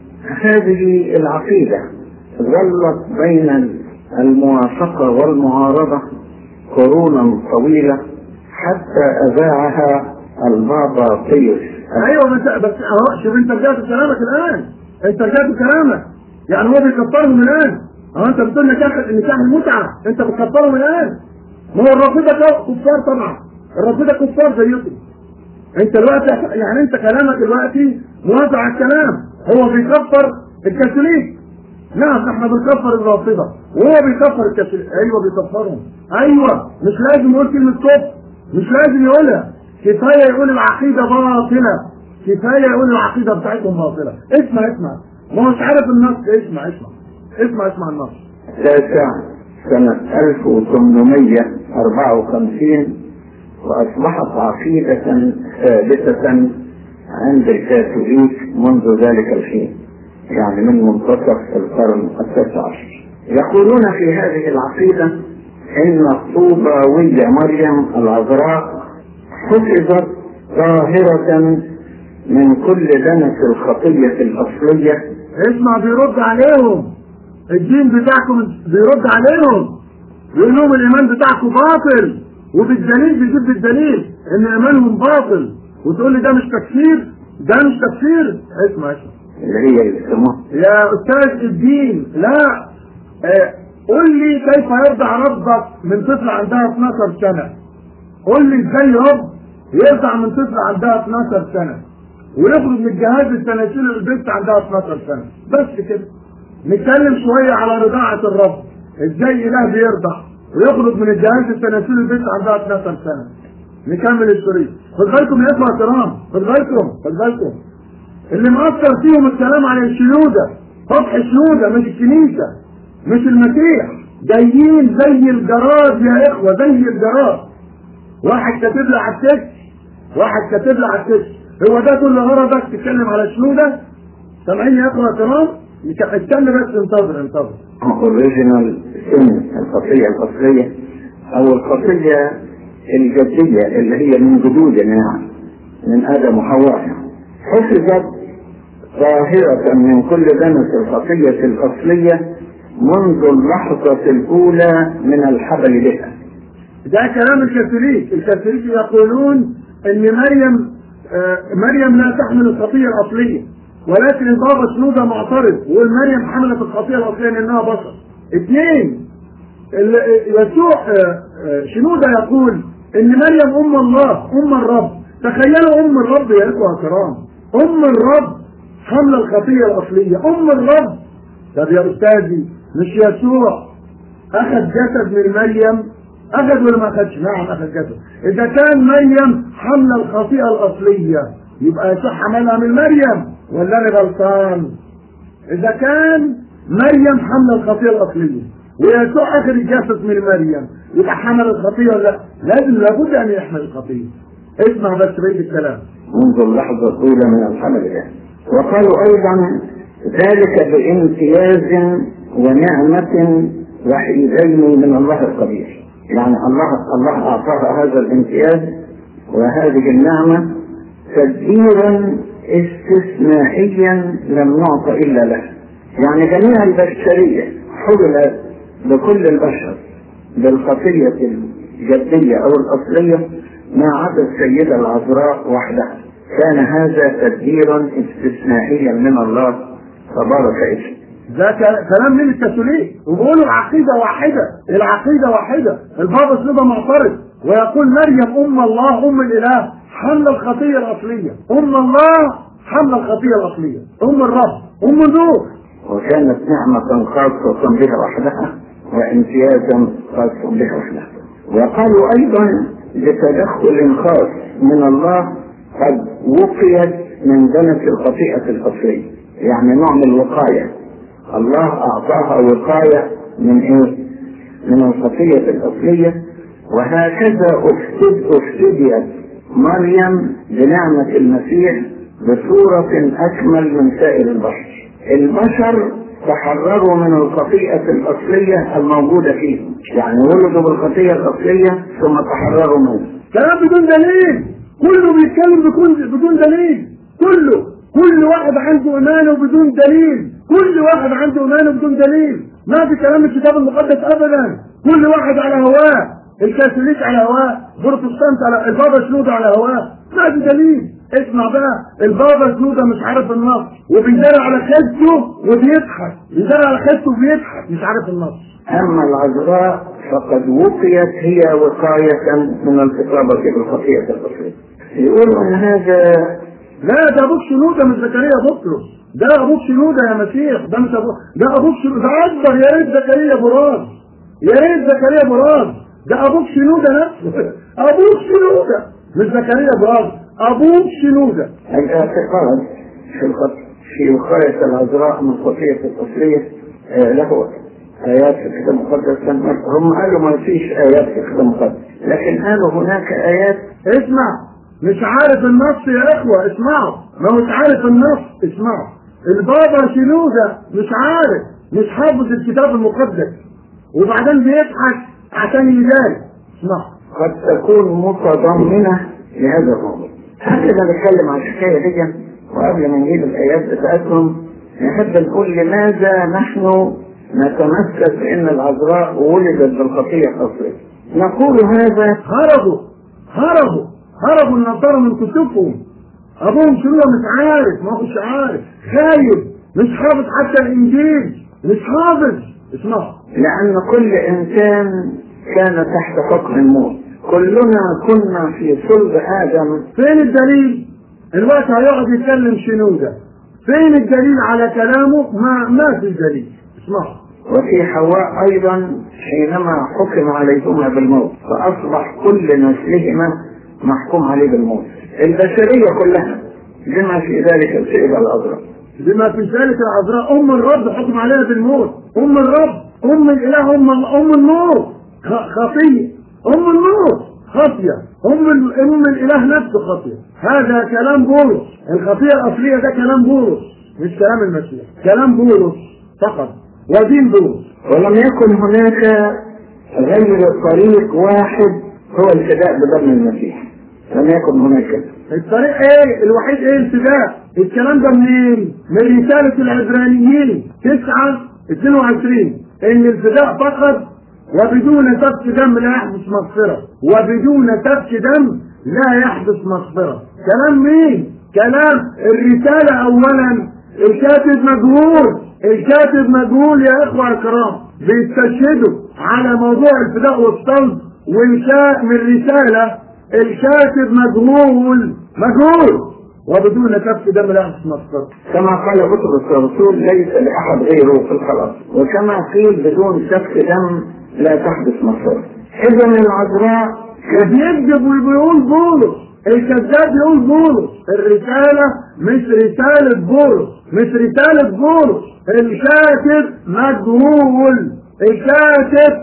هذه العقيدة ظلت بين الموافقة والمعارضة قرونا طويلة حتى أذاعها البابا بيوس ايوه بس بس اهو شوف انت رجعت كلامك الان انت رجعت كلامك يعني هو بيكفرهم الان اهو انت بتقول نكاح نكاح المتعه انت بتكفرهم الان ما هو الرافضه ده كفار طبعا الرافضه كفار زيكم انت دلوقتي يعني انت كلامك دلوقتي موافق على الكلام هو بيكفر الكاثوليك نعم احنا بنكفر الرافضه وهو بيكفر الكاثوليك ايوه بيكفرهم ايوه مش لازم يقول كلمه كفر مش لازم يقولها كفايه يقول العقيده باطله كفايه يقول العقيده بتاعتهم باطله اسمع اسمع ما هو مش عارف النص اسمع اسمع اسمع اسمع النص تاسع سنة 1854 وأصبحت عقيدة ثابتة عند الكاثوليك منذ ذلك الحين يعني من منتصف القرن التاسع عشر يقولون في هذه العقيدة إن الطوباوية مريم العذراء حفظت طاهرة من كل دنس الخطية الأصلية اسمع بيرد عليهم الدين بتاعكم بيرد عليهم بيقول لهم الايمان بتاعكم باطل وبالدليل بيجيب بالدليل ان ايمانهم باطل وتقول لي ده مش تكفير ده مش تكفير اسمع اسمع اللي هي اللي يسموها يا استاذ الدين لا آه، قول لي كيف يرضع ربك من طفل عندها 12 سنه قول لي ازاي رب يرضع من طفل عندها 12 سنه ويخرج من جهاز التناسيل البنت عندها 12 سنه بس كده نتكلم شويه على رضاعه الرب ازاي اله بيرضع ويخرج من الجهاز التناسيل البنت عندها 12 سنه نكمل الشريط خد بالكم يا اخوه الكرام خد بالكم خد بالكم اللي مأثر فيهم الكلام عن الشنودة سطح الشنودة مش الكنيسة مش المسيح جايين زي الجراد يا اخوة زي الجراد واحد كاتب لي على التكست واحد كاتب لي على التكست هو ده كل غرضك تتكلم على شنو ده سامعيني اقرا كلام استنى بس انتظر انتظر اوريجينال سن الخطية الأصلية أو الخطية الجدية اللي هي من جدودنا يعني من آدم وحواء حفظت ظاهرة من كل دنس الخطية الأصلية منذ اللحظة الأولى من الحبل بها ده كلام الكاثوليك الكاثوليك يقولون ان مريم آه مريم لا تحمل الخطيه الاصليه ولكن البابا شنوده معترض والمريم حملت الخطيه الاصليه لانها بشر اثنين يسوع آه آه شنوده يقول ان مريم ام الله ام الرب تخيلوا ام الرب يا اخوه كرام ام الرب حمل الخطيه الاصليه ام الرب طب يا استاذي مش يسوع اخذ جسد من مريم اخذ ولا ما اخذش؟ نعم اخذ جسد. اذا كان مريم حمل الخطيئه الاصليه يبقى يصح حملها من مريم ولا انا غلطان؟ اذا كان مريم حمل الخطيئه الاصليه ويسوع اخذ الجسد من مريم يبقى حمل الخطيئه ولا لا؟ لازم لابد ان يحمل الخطيئه. اسمع بس بقيه الكلام. منذ اللحظة الأولى من الحمل بها وقالوا أيضا ذلك بامتياز ونعمة وحيدين من الله القدير يعني الله الله اعطاها هذا الامتياز وهذه النعمه تدبيرا استثنائيا لم يعطى الا له يعني جميع البشريه حملت لكل البشر بالخطيه الجديه او الاصليه ما عدا السيده العذراء وحدها كان هذا تدبيرا استثنائيا من الله تبارك اسمه ده كلام من الكاثوليك وبيقولوا العقيده واحده العقيده واحده البابا سيده معترض ويقول مريم ام الله ام الاله حمل الخطيه الاصليه ام الله حمل الخطيه الاصليه ام الرب ام النور وكانت نعمة خاصة بها وحدها وامتيازا خاصا بها وحدها وقالوا أيضا بتدخل خاص من الله قد وقيت من دنس الخطيئة الأصلية يعني نوع من الوقاية الله أعطاها وقاية من إيه؟ من الخطية الأصلية وهكذا أفسد أفسديت مريم بنعمة المسيح بصورة أكمل من سائر البشر. البشر تحرروا من الخطيئة الأصلية الموجودة فيهم، يعني ولدوا بالخطيئة الأصلية ثم تحرروا منها. كلام بدون دليل كله بيتكلم بدون بدون دليل كله كل واحد عنده ايمانه بدون دليل كل واحد عنده ايمانه بدون دليل ما في كلام الكتاب المقدس ابدا كل واحد على هواه الكاثوليك على هواه بروتستانت على البابا شنودة على هواه ما في دليل اسمع بقى البابا شنودة مش عارف النص وبيدار على خدته وبيضحك بيدار على خدته وبيضحك مش عارف النص أما العذراء فقد وقيت هي وقاية من الإصابة بالخطيئة الأصلية. يقولوا أن هذا لا ده ابوك شنودة مش زكريا بطرس ده ابوك شنودة يا مسيح ده مش ابوك ده ابوك شنودة ده اكبر يا ريت زكريا براز يا ريت زكريا براز ده ابوك شنودة نفسه ابوك شنودة مش زكريا براز ابوك شنودة الاعتقاد في الخط في وقاية العذراء من خطية الأصلية آه، له آيات في الكتاب المقدس هم قالوا ما فيش آيات في الكتاب المقدس لكن قالوا هناك آيات اسمع مش عارف النص يا اخوة اسمعوا ما مش عارف النص اسمعوا البابا شنودة مش عارف مش حافظ الكتاب المقدس وبعدين بيضحك عشان يجاري اسمعوا قد تكون متضمنة لهذا الموضوع. قبل ما نتكلم عن الحكاية دي وقبل ما نجيب الآيات بتاعتهم نحب نقول لماذا نحن نتمسك بأن العذراء ولدت بالخطية الأصلية. نقول هذا هربوا هربوا هربوا النصارى من كتبهم ابوهم شنو مش عارف ما هوش عارف خايف مش حافظ حتى الانجيل مش حافظ اسمعوا لأن كل إنسان كان تحت حكم الموت. كلنا كنا في صلب آدم فين الدليل الوقت هيقعد يتكلم شنودة فين الدليل على كلامه ما ما في دليل اسمعوا وفي حواء أيضا حينما حكم عليهما بالموت فأصبح كل نسلهما محكوم عليه بالموت البشرية كلها بما في ذلك السيدة العذراء بما في ذلك العذراء ام الرب حكم عليها بالموت ام الرب ام الاله ام ام النور خ- خطيه ام النور خاطيه ام ال- ام الاله نفسه خطيه هذا كلام بولس الخطيه الاصليه ده كلام بولس مش كلام المسيح كلام بولس فقط ودين بولس ولم يكن هناك غير طريق واحد هو الفداء بدم المسيح لم يكن هناك الطريق ايه الوحيد ايه الفداء الكلام ده منين من رسالة العبرانيين 9 22 ان الفداء فقط وبدون سفك دم لا يحدث مغفرة وبدون سفك دم لا يحدث مغفرة كلام مين كلام الرسالة اولا الكاتب مجهول الكاتب مجهول يا اخوة الكرام بيستشهدوا على موضوع الفداء والصلب وانشاء من رسالة الكاتب مجهول مجهول وبدون كف دم لا يحدث مغفرة كما قال بطرس الرسول ليس لأحد غيره في الخلاص وكما قيل بدون سفك دم لا تحدث مغفرة إذا العذراء بيكذب وبيقول بولس الكذاب يقول بولس الرسالة مش رسالة بولس مش رسالة بولس الكاتب مجهول الكاتب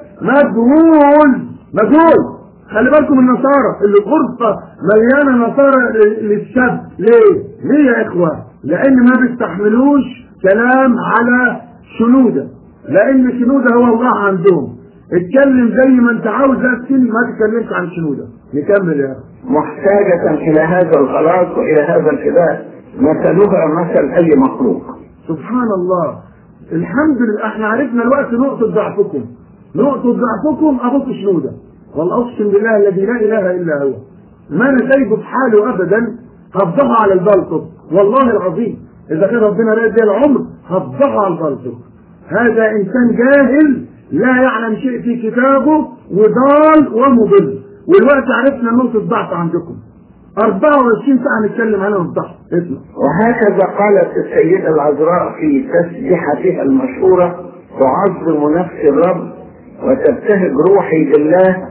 مجهول مجهول خلي بالكم النصارى اللي غرفة مليانة نصارى للشاب ليه؟ ليه يا اخوة؟ لان ما بيستحملوش كلام على شنودة لان شنودة هو الله عندهم اتكلم زي ما انت عاوز لكن ما تتكلمش عن شنودة نكمل يا اخي محتاجة إلى هذا الخلاص وإلى هذا الفداء مثلها مثل أي مخلوق سبحان الله الحمد لله احنا عرفنا الوقت نقطة ضعفكم نقطة ضعفكم ابوك شنودة والله اقسم بالله الذي لا اله الا هو ما انا سايبه في حاله ابدا هفضحه على البلطب والله العظيم اذا كان ربنا رايد بيه العمر هفضحه على البلطب هذا انسان جاهل لا يعلم شيء في كتابه وضال ومضل والوقت عرفنا نقطة ضعف عندكم 24 ساعة نتكلم عنها ونضحك اسمع وهكذا قالت السيدة العذراء في تسبيحتها المشهورة تعظم نفس الرب وتبتهج روحي بالله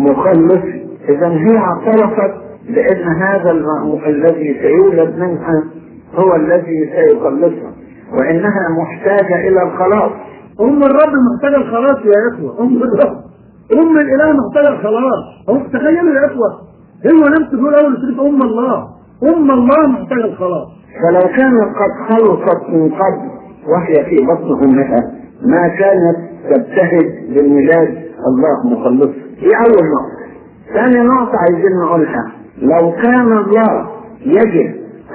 مخلص إذا هي اعترفت بأن هذا الم- الذي سيولد منها هو الذي سيخلصها وإنها محتاجة إلى الخلاص ام الرب محتاجه الخلاص يا اخوه ام الرب ام الاله محتاجه الخلاص هم تخيلوا يا اخوه هو نفسه بيقول اول شريف ام الله ام الله محتاجه الخلاص فلو كانت قد خلصت من قبل وهي في بطن أمها ما كانت تبتهج بميلاد الله مخلص دي أول نقطة ثاني نقطة عايزين نقولها لو كان الله يجد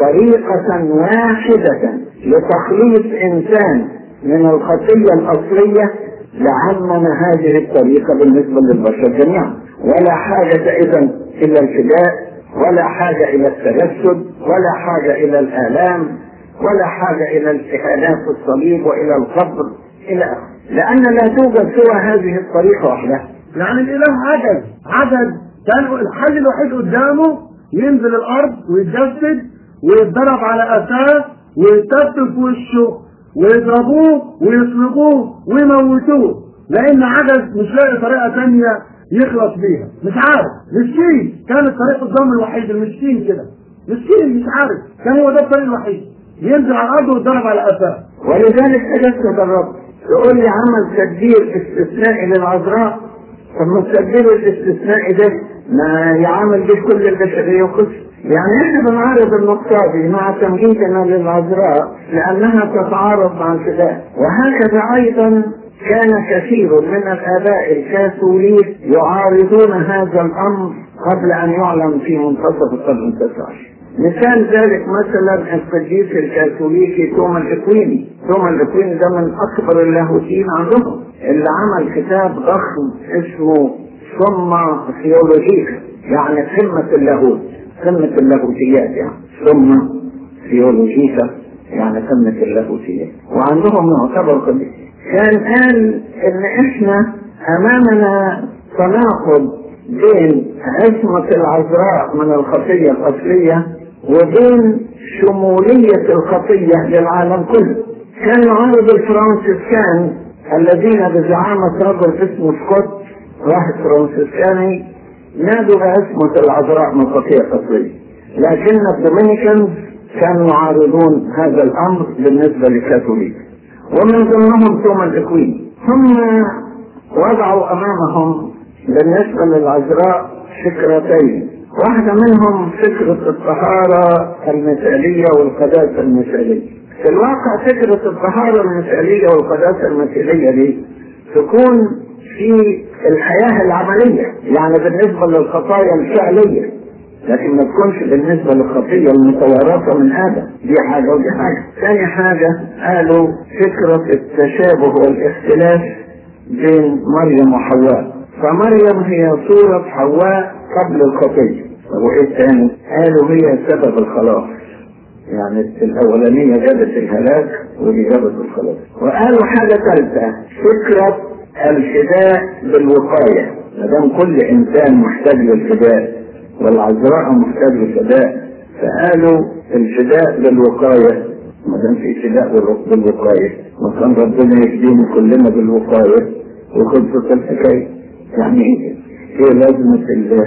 طريقة واحدة لتخليص إنسان من الخطية الأصلية لعمم هذه الطريقة بالنسبة للبشر جميعا ولا حاجة إذا إلى الفداء ولا حاجة إلى التجسد ولا حاجة إلى الآلام ولا حاجة إلى الإهانات الصليب وإلى القبر إلى آخره لأن لا توجد سوى هذه الطريقة وحدها يعني الاله عجز عجز كان الحل الوحيد قدامه ينزل الارض ويتجسد ويتضرب على قفاه ويتف في وشه ويضربوه ويصلبوه ويموتوه لان عجز مش لاقي طريقه ثانيه يخلص بيها مش عارف مسكين كان الطريق قدامه الوحيد المسكين كده مسكين مش عارف كان هو ده الطريق الوحيد ينزل على الارض ويتضرب على قفاه ولذلك تجسد الرب تقول لي عمل تدبير استثنائي للعذراء طب ما التدبير الاستثنائي ده ما يعامل به كل البشرية وقصة يعني احنا بنعرض النقطة دي مع تمجيدنا للعذراء لأنها تتعارض مع الفداء وهكذا أيضا كان كثير من الآباء الكاثوليك يعارضون هذا الأمر قبل أن يعلم في منتصف القرن التاسع عشر مثال ذلك مثلا القديس الكاثوليكي توما الاكويني توما الاكويني ده من اكبر اللاهوتيين عندهم اللي عمل كتاب ضخم اسمه ثم ثيولوجيكا يعني قمة اللاهوت قمة اللاهوتيات يعني ثم ثيولوجيكا يعني قمة اللاهوتيات وعندهم يعتبر قديس كان قال ان احنا امامنا تناقض بين عصمة العذراء من الخطية الأصلية وبين شمولية الخطية للعالم كله كان يعارض الفرنسيسكان الذين بزعامة رجل اسمه سكوت واحد فرنسيسكاني نادوا بعصمة العذراء من الخطية الأصلية لكن الدومينيكانز كانوا يعارضون هذا الأمر بالنسبة للكاثوليك ومن ضمنهم توما الإكوين هم وضعوا أمامهم بالنسبة للعذراء فكرتين واحدة منهم فكرة الطهارة المثالية والقداسة المثالية في الواقع فكرة الطهارة المثالية والقداسة المثالية دي تكون في الحياة العملية يعني بالنسبة للخطايا الفعلية لكن ما تكونش بالنسبة للخطية المتوارثة من آدم دي حاجة ودي حاجة ثاني حاجة قالوا فكرة التشابه والاختلاف بين مريم وحواء فمريم هي صورة حواء قبل الخطية طب وايه الثاني؟ قالوا هي سبب الخلاص يعني الأولانية جابت الهلاك ودي جابت الخلاص وقالوا حاجة ثالثة فكرة الفداء بالوقاية ما دام كل إنسان محتاج للفداء والعذراء محتاج للفداء فقالوا الفداء بالوقاية ما دام في فداء بالوقاية وكان ربنا يهدينا كلنا بالوقاية وخلصت الحكاية يعني ايه لازمة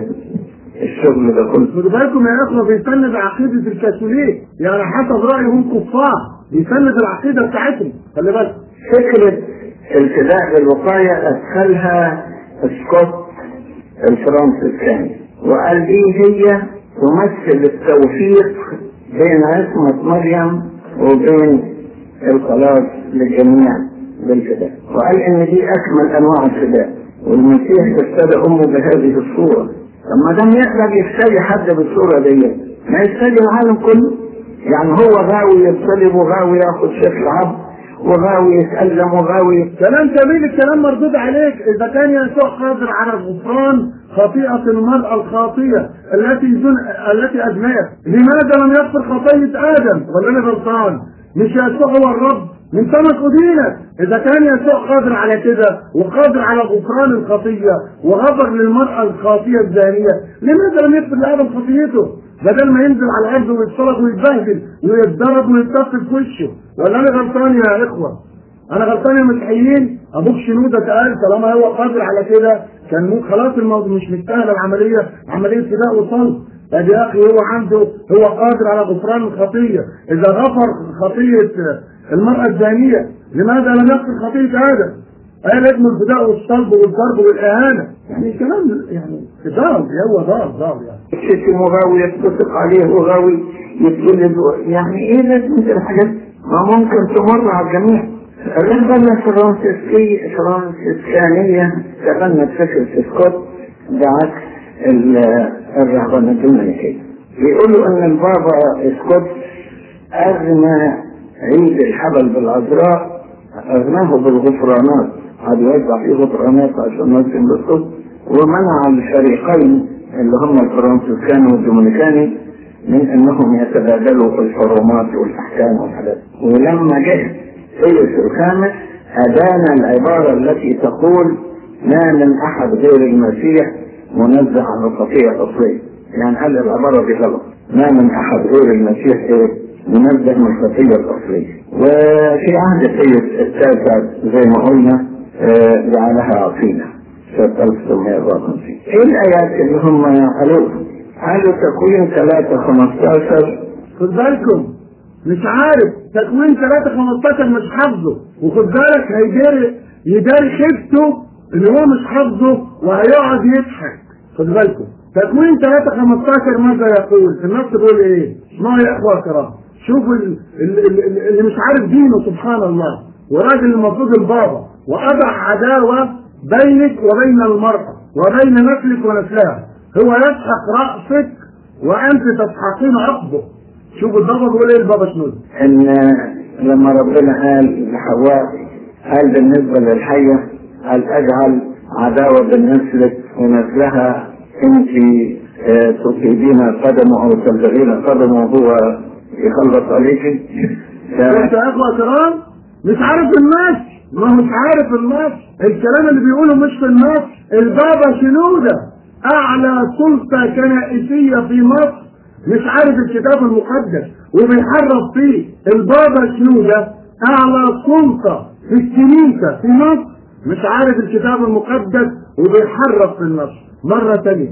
الشغل ده كله خدوا بالكم يا اخوه بيسند عقيده الكاثوليك يعني حسب رايهم كفار بيسند العقيده بتاعتهم خلي بالك فكرة الفداء بالوقاية أدخلها سكوت الفرنسيسكاني وقال دي هي تمثل التوفيق بين عصمة مريم وبين الخلاص للجميع بالفداء وقال ان دي اكمل انواع الفداء والمسيح ابتدى امه بهذه الصورة لما دام يقدر يفتدي حد بالصورة دي ما يفتدي العالم كله يعني هو غاوي يتصلب وغاوي ياخد شكل عبد وغاوي يتألم وغاوي كلام جميل الكلام مردود عليك اذا كان يسوع قادر على غفران خطيئة المرأة الخاطية التي زن... التي أذنبت لماذا لم يغفر خطية آدم ولا أنا غلطان مش يسوع هو الرب من سمك ودينك إذا كان يسوع قادر على كده وقادر على غفران الخطية وغفر للمرأة الخاطية الزانية لماذا لم يغفر لآدم خطيته بدل ما ينزل على الارض ويتصرف ويتبهدل ويتضرب ويتطفي في وشه ولا انا غلطان يا اخوه انا غلطان يا مسيحيين ابوك شنوده قال طالما هو قادر على كده كان مو خلاص الموضوع مش مستاهله العمليه عمليه فداء وصلب ادي يا اخي هو عنده هو قادر على غفران الخطيه اذا غفر خطيه المراه الزانيه لماذا لم يغفر خطيه ادم؟ قال لازم الفداء والصلب والضرب والاهانه يعني كلام يعني ضرب هو ضرب ضرب يعني يشتم وغاوي يتصدق عليه وغاوي يتجلد يعني ايه لازمة الحاجات ما ممكن تمر على الجميع الرهبنة الفرنسيسكية الفرنسيسكانية تبنت فكرة سكوت بعكس الرهبنة الدومينيكية بيقولوا ان البابا سكوت اغنى عيد الحبل بالعذراء اغناه بالغفرانات قد يوزع فيه غفرانات عشان نسلم بالصوت ومنع الفريقين اللي هم الفرنسيسكاني والدومينيكاني من انهم يتبادلوا الحرمات والاحكام والحاجات ولما جه سيس الخامس ادان العباره التي تقول ما من احد غير المسيح منزه عن الخطيئه الاصليه يعني قال العباره دي غلط ما من احد غير المسيح ايه منزه من الخطيئه الاصليه وفي عهد سيد التاسع زي ما قلنا آه جعلها عقيده سنة 1954 ايه الايات اللي هم قالوها؟ قالوا تكوين 3 15 خد بالكم مش عارف تكوين 3 15 مش حافظه وخد بالك هيداري يداري خيبته اللي هو مش حافظه وهيقعد يضحك خد بالكم تكوين 3 15 ماذا يقول؟ النص بيقول ايه؟ اسمعوا يا اخوه الكرام شوفوا ال- ال- ال- اللي مش عارف دينه سبحان الله وراجل المفروض البابا وأضع عداوة بينك وبين المرأة وبين نسلك ونسلها هو يسحق رأسك وأنت تسحقين عقبه شوفوا البابا بيقول ايه البابا شنو ان لما ربنا قال لحواء قال بالنسبة للحية قال اجعل عداوة بين نسلك ونسلها انت آه، تصيبين قدمه او تلدغين قدمه وهو يخلص عليك انت يا اخوة كرام مش عارف الناس ما هو مش عارف الناس الكلام اللي بيقوله مش في الناس البابا شنودة اعلى سلطة كنائسية في مصر مش عارف الكتاب المقدس وبيحرف فيه البابا شنودة اعلى سلطة في الكنيسة في مصر مش عارف الكتاب المقدس وبيحرف في النص مرة تانية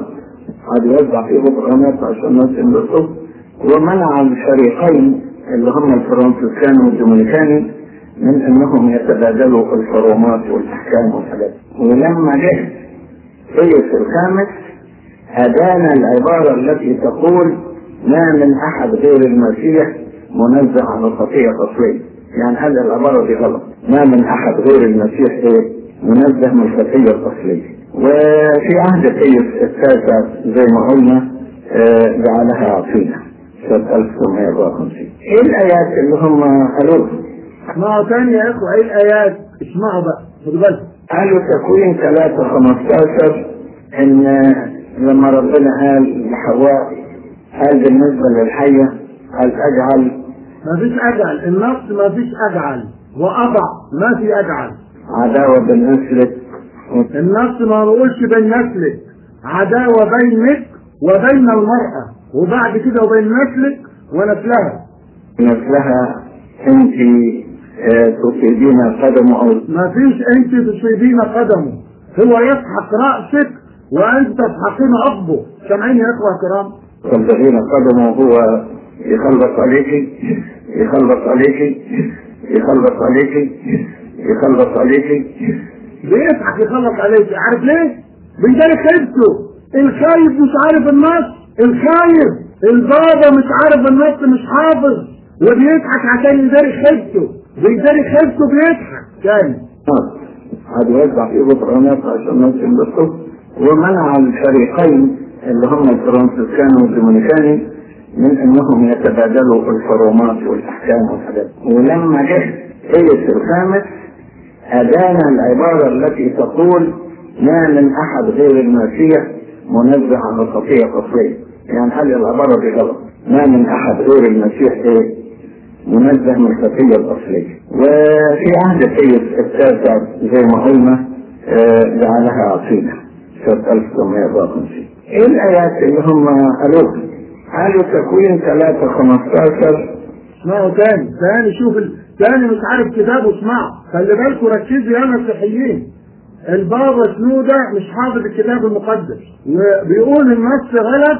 قد يوزع فيه غفرانات عشان الناس ينبسطوا ومنع الفريقين اللي هم الفرنسيسكاني والدومينيكاني من انهم يتبادلوا الحرمات والاحكام والحاجات ولما جه سيس الخامس أدانا العبارة التي تقول ما من أحد غير المسيح منزه عن الخطية أصلية يعني هذه العبارة دي غلط ما من أحد غير المسيح إيه منزه من الخطية الأصلية وفي عهد قيس التاسع زي ما قلنا آه، جعلها عصينا سنة 1954 ايه الآيات اللي هم قالوها؟ اسمعوا تاني يا اخوة ايه الايات اسمعوا بقى خدوا بالكم قالوا تكوين 3 15 ان لما ربنا قال لحواء قال بالنسبة للحية قال اجعل ما فيش اجعل النص ما فيش اجعل واضع ما في اجعل عداوة بين نسلك النص ما بقولش بين نسلك عداوة بينك وبين المرأة وبعد كده وبين نسلك ونسلها نسلها انت آه، تصيبين قدمه او ما فيش انت تصيبين قدمه هو يسحق رأسك وانت تسحقين عقبه سامعين يا اخوة كرام تبتغين قدمه هو يخلص عليك يخلص عليك يخلص عليك يخلص عليك بيضحك يخلص عليك عارف ليه؟ بيداري خيبته الخايف مش عارف النص الخايف البابا مش عارف النص مش حافظ وبيضحك عشان يداري خيبته بيداري خيبته بيضحك تاني قعد يوزع في بطرانات عشان الناس ينبسطوا ومنع الفريقين اللي هم الفرنسيسكان والدومينيكاني من انهم يتبادلوا الحرمات والاحكام والحاجات ولما جه ايس الخامس ادانا العباره التي تقول ما من احد غير المسيح منزه عن الخطيه القصريه يعني هذه العباره دي غلط ما من احد غير المسيح ايه منزه من الخطيه الاصليه وفي عهد قيس التاسع زي ما قلنا آه، جعلها عصينا سنه 1954 ايه الايات اللي هم قالوها؟ قالوا تكوين 3 15 اسمعوا تاني تاني شوف ال... تاني مش عارف كتابه اسمعوا خلي بالكم ركزوا يا مسيحيين البابا سنودة مش حافظ الكتاب المقدس وبيقول النص غلط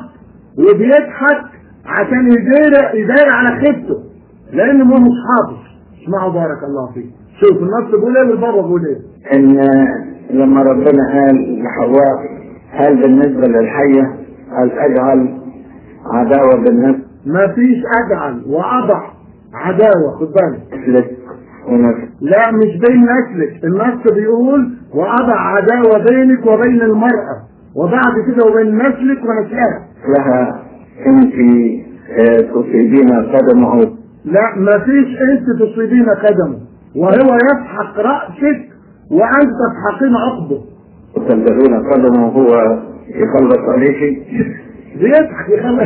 وبيضحك عشان يدير يدير على خيبته لانه هو مش حافظ اسمعوا بارك الله فيك شوف النص بيقول ايه والبابا بيقول ايه ان لما ربنا قال لحواء قال بالنسبه للحيه قال اجعل عداوه بالنسبه ما فيش اجعل واضع عداوه خد بالك لك ونسل لا مش بين نسلك النص بيقول وأضع عداوة بينك وبين المرأة وبعد كده وبين نسلك ونسلها لها انت آه، تصيبين قدمه لا ما فيش انت تصيبين قدمه وهو يسحق رأسك وانت تسحقين عقبه وتلتغين قدمه هو يخلص عليك بيضحك يخلص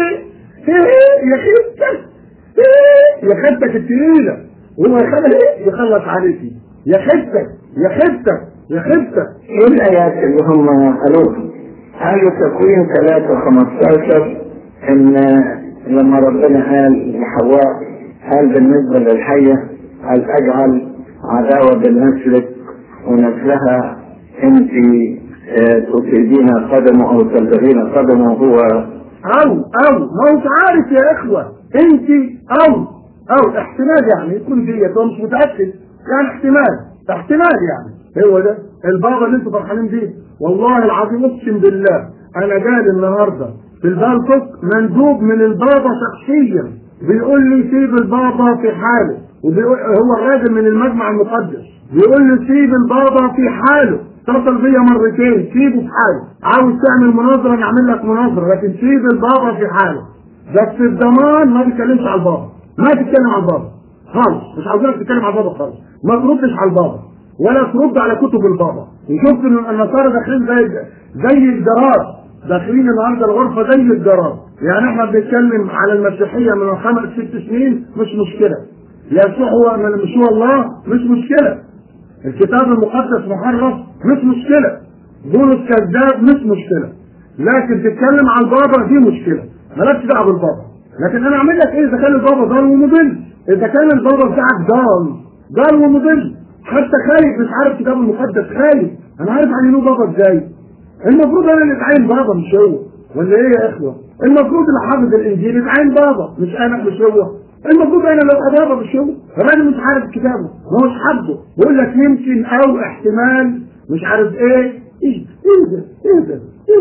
يا خيبتك يا خيبتك التقيلة وهو يخلص يخلص عليكي يا خيبتك يا خيبتك يا خيبتك ايه الايات اللي هم قالوها؟ قالوا تكوين 3 15 ان لما ربنا قال لحواء قال بالنسبه للحيه قال اجعل عداوه بين نسلك ونسلها انت آه، تصيبين قدمه او تلتغين قدمه هو او او ما هوش عارف يا اخوة انت او او احتمال يعني يكون ديت هو مش متأكد يعني احتمال احتمال يعني هو ده البابا اللي انتوا فرحانين بيه والله العظيم اقسم بالله انا جاي النهارده في البالتوك مندوب من البابا شخصيا بيقول لي سيب البابا في حاله وبيقول هو الراجل من المجمع المقدس بيقول لي سيب البابا في حاله اتصل بيا مرتين سيبه في حاله عاوز تعمل مناظره نعمل لك مناظره لكن سيب البابا في حاله بس الضمان ما بيتكلمش على البابا ما تتكلم على البابا خالص مش عاوزينك تتكلم على البابا خالص ما تردش على البابا ولا ترد على كتب البابا وشفت ان النصارى داخلين زي زي الجراد داخلين النهارده الغرفه زي الجراد يعني احنا بنتكلم على المسيحيه من خمس ست سنين مش مشكله يسوع هو مش هو الله مش مشكله الكتاب المقدس محرف مش مشكله بولس كذاب مش مشكله لكن تتكلم عن البابا دي مشكله مالكش دعوه بالبابا لكن انا اعمل لك ايه اذا كان البابا ضال ومضل اذا كان البابا بتاعك ضال ضال ومضل حتى خايف مش عارف الكتاب المقدس خايف انا عارف عن له بابا ازاي المفروض انا اللي اتعين بابا مش هو ولا ايه يا اخوه المفروض اللي حافظ الانجيل يتعين بابا مش انا مش هو المفروض انا لو ابقى بابا مش هو الراجل مش عارف كتابه ما هوش حافظه يقول لك يمكن او احتمال مش عارف ايه ايه ايه ده ايه ده ايه ده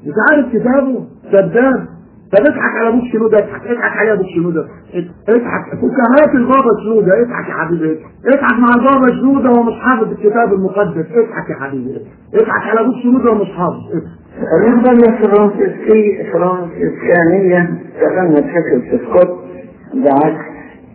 مش عارف كتابه كذاب طب اضحك على ابوك شنودة اضحك اضحك على ابوك شنودة اضحك فكاهات البابا شنودة اضحك يا حبيبي اضحك اضحك مع البابا شنودة وهو مش حافظ الكتاب المقدس اضحك يا حبيبي اضحك على ابوك شنودة ومش حافظ اضحك بالنسبة للفرنسيسكي فرنسيسكانية تغنت فكرة سكوت بعكس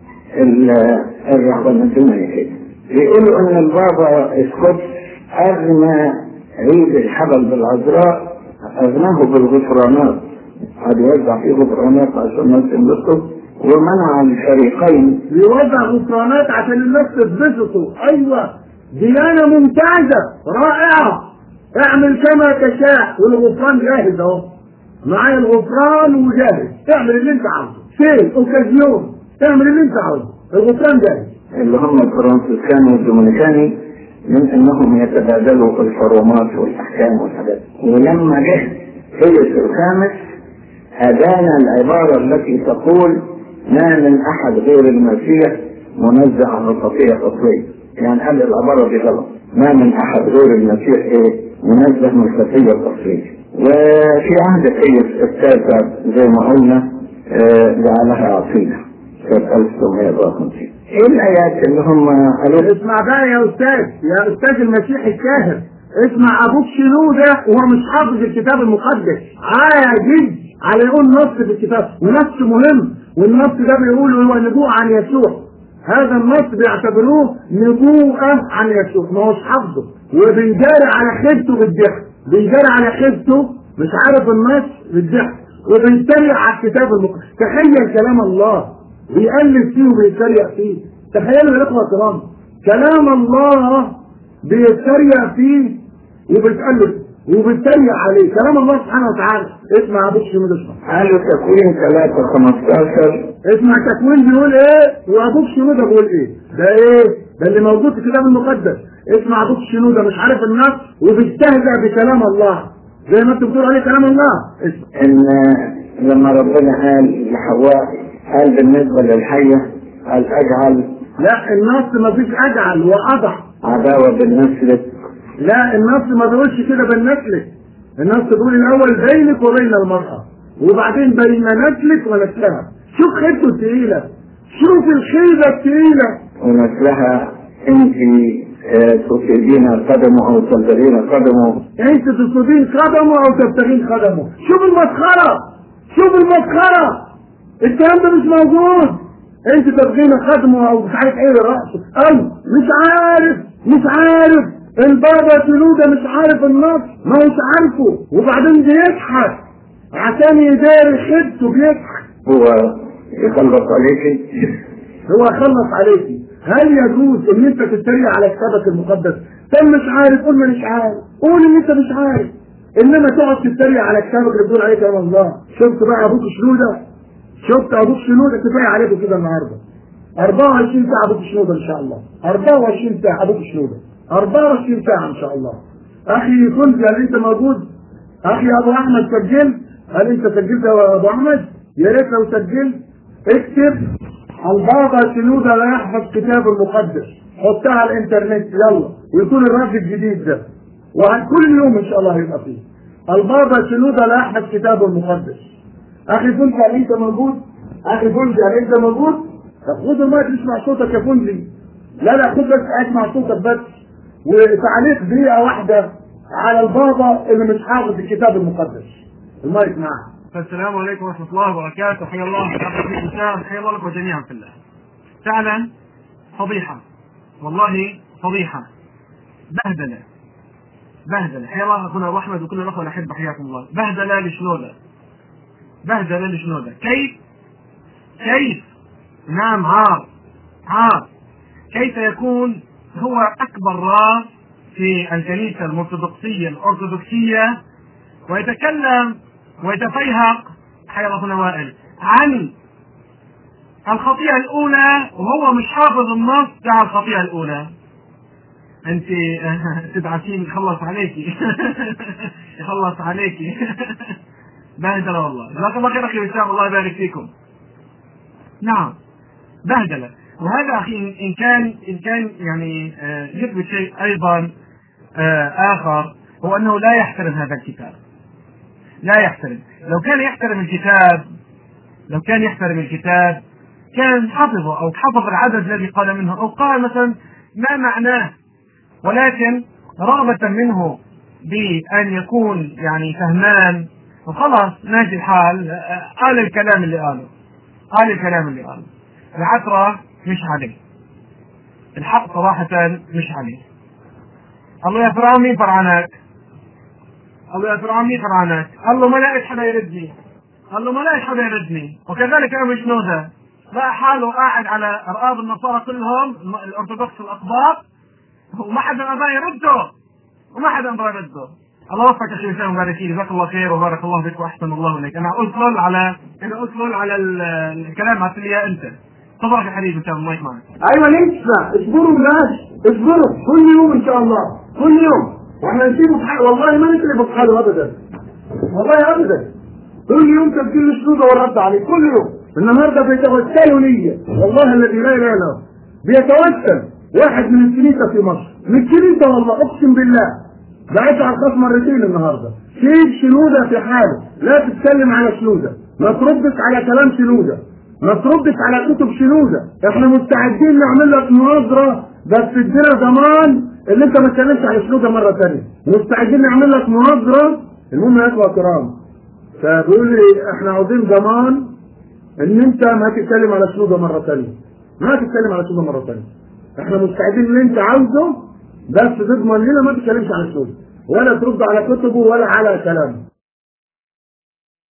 ال- الرهبانية كده بيقولوا ان البابا سكوت اغنى عيد الحبل بالعذراء اغناه بالغفرانات قد يوزع فيه غفرانات عشان الناس تنبسطوا ومنع الفريقين بيوزع غفرانات عشان الناس تتبسطوا ايوه ديانة ممتازة رائعة اعمل كما تشاء والغفران جاهز اهو معايا الغفران وجاهز اعمل اللي انت عاوزه فين اوكازيون اعمل اللي انت عاوزه الغفران جاهز اللي هم الفرنسيسكان والدومينيكاني من انهم يتبادلوا الحرمات والاحكام والحاجات ولما جه هيلس الخامس ابان العباره التي تقول ما من احد غير المسيح منزه عن الخطيه اصليه يعني قال العباره دي غلط ما من احد غير المسيح ايه منزه من الخطيه الاصليه وفي عهد هيلس التاسع زي ما قلنا آه، جعلها عقيده سنه 1954 ايه الايات اللي هم قالوا اسمع بقى يا استاذ يا استاذ المسيح الكاهن اسمع ابوك شنودة وهو مش حافظ الكتاب المقدس عاجز على يقول نص في الكتاب ونص مهم والنص ده بيقول هو نبوءة عن يسوع هذا النص بيعتبروه نبوءة عن يسوع ما هوش حافظه وبيجاري على خيبته بالضحك بيجاري على خيبته مش عارف النص بالضحك وبيتريق على الكتاب المقدس تخيل كلام الله بيقلب فيه وبيتريق فيه تخيلوا يا اخوه الكرام كلام الله بيتريق فيه وبيتقلب وبيتريق عليه كلام الله سبحانه وتعالى اسمع ابوك شنو اسمع قالوا تكوين 3 15 اسمع تكوين بيقول ايه وابوك شنو ده بيقول ايه ده ايه ده اللي موجود في الكتاب المقدس اسمع ابوك شنو ده مش عارف النص وبيستهزأ بكلام الله زي ما انت بتقول عليه كلام الله اسمع ان لما ربنا قال لحواء قال بالنسبه للحيه قال اجعل لا النص ما فيش اجعل واضع عداوه بالنسل لا النص ما بيقولش كده بين نسلك النص بيقول الاول بينك وبين المرأة وبعدين بين نسلك ونسلها شوف خيبته الثقيلة شوف الخيبة الثقيلة ونسلها انت آه، تصيبين قدمه او تلتغين قدمه انت تصيبين قدمه او تبتغين قدمه شوف المسخرة شوف المسخرة الكلام ده مش موجود انت تبغين قدمه او مش عارف ايه رأسه او مش عارف مش عارف البابا شنودة مش عارف النص ما هوش عارفه وبعدين بيضحك عشان يداري خدته بيضحك هو يخلص عليك هو خلص عليكي هل يجوز ان انت تتريق على كتابك المقدس طب مش عارف قول مش عارف قول ان انت مش عارف انما تقعد تتريق على كتابك اللي بتقول عليه كلام الله شفت بقى ابوك شنودة شفت ابوك شنودة كفايه عليكم كده النهارده 24 ساعه ابوك شنودة ان شاء الله 24 ساعه ابوك شنودة 24 ساعه ان شاء الله اخي كنت هل انت موجود اخي ابو احمد سجلت هل انت سجلت يا ابو احمد يا ريت لو سجلت اكتب البابا شنودة لا يحفظ كتاب المقدس حطها على الانترنت يلا ويكون الرد الجديد ده وعن كل يوم ان شاء الله هيبقى فيه البابا شنودة لا يحفظ كتاب المقدس اخي فندي هل انت موجود اخي فندي هل انت موجود طب خد المايك اسمع صوتك يا فندي لا لا خد بس اسمع صوتك بس وتعليق دقيقة واحدة على البابا اللي مش حافظ الكتاب المقدس المايك معك السلام عليكم ورحمة الله وبركاته حيا الله حيا الإنسان حيا الله لكم جميعا في الله فعلا فضيحة والله فضيحة بهدلة بهدلة حيا الله أخونا أبو أحمد وكل الأخوة الأحبة حياكم الله بهدلة لشنودة بهدلة لشنودة كيف كيف نعم عار عار كيف يكون هو أكبر راس في الكنيسة المرتدقسية الأرثوذكسية ويتكلم ويتفيهق حيا الله أخونا وائل عن الخطيئة الأولى وهو مش حافظ النص بتاع الخطيئة الأولى أنت تدعسين يخلص عليكي يخلص عليكي بهدلة والله جزاك الله خير أخي وسام الله يبارك فيكم نعم بهدلة وهذا أخي إن كان إن كان يعني آه، يثبت شيء أيضا آه، آخر هو أنه لا يحترم هذا الكتاب لا يحترم لو كان يحترم الكتاب لو كان يحترم الكتاب كان حفظه او حفظ العدد الذي قال منه او قال مثلا ما معناه ولكن رغبة منه بأن يكون يعني فهمان وخلاص ماشي الحال قال الكلام اللي قاله قال الكلام اللي قاله العثرة مش عليه الحق صراحة مش عليه قال له يا فرعون مين فرعناك؟ قال له يا فرعون مين فرعناك؟ قال له ما لقيت حدا يردني قال له ما لقيت حدا يردني وكذلك ابو شنودة لقى حاله قاعد على رقاب النصارى كلهم الارثوذكس الاقباط وما حدا ابى يرده وما حدا ابى يرده الله يوفقك يا شيخ هشام وبارك فيك جزاك الله خير وبارك الله فيك واحسن الله اليك انا قلت لول على انا قلت لول على ال- الكلام هات لي اياه انت تفضل يا حبيبي انت الله معك ايوه نسمع اصبروا بلاش اصبروا كل يوم ان شاء الله كل يوم واحنا نسيبه في حاله والله ما نسيبه في حاله ابدا والله ابدا كل يوم تبديل الشروط والرد عليه كل يوم النهارده بيتوسلوا ليا والله الذي لا اله الا هو بيتوسل واحد من الكنيسه في مصر من الكنيسه والله اقسم بالله بعت على الخاص مرتين النهارده سيب شنوده في حاله لا تتكلم على شنوده ما تردش على كلام شنوده ما تردش على كتب شنوده احنا مستعدين نعمل لك مناظره بس ادينا ضمان اللي انت ما تتكلمش على شنوده مره ثانيه مستعدين نعمل لك مناظره المهم يا اخوه كرام فبيقول لي احنا عاوزين ضمان ان انت ما تتكلم على شنوده مره ثانيه ما تتكلم على شنوده مره ثانيه احنا مستعدين اللي انت عاوزه بس تضمن لنا ما تتكلمش على شنوده ولا ترد على كتبه ولا على كلامه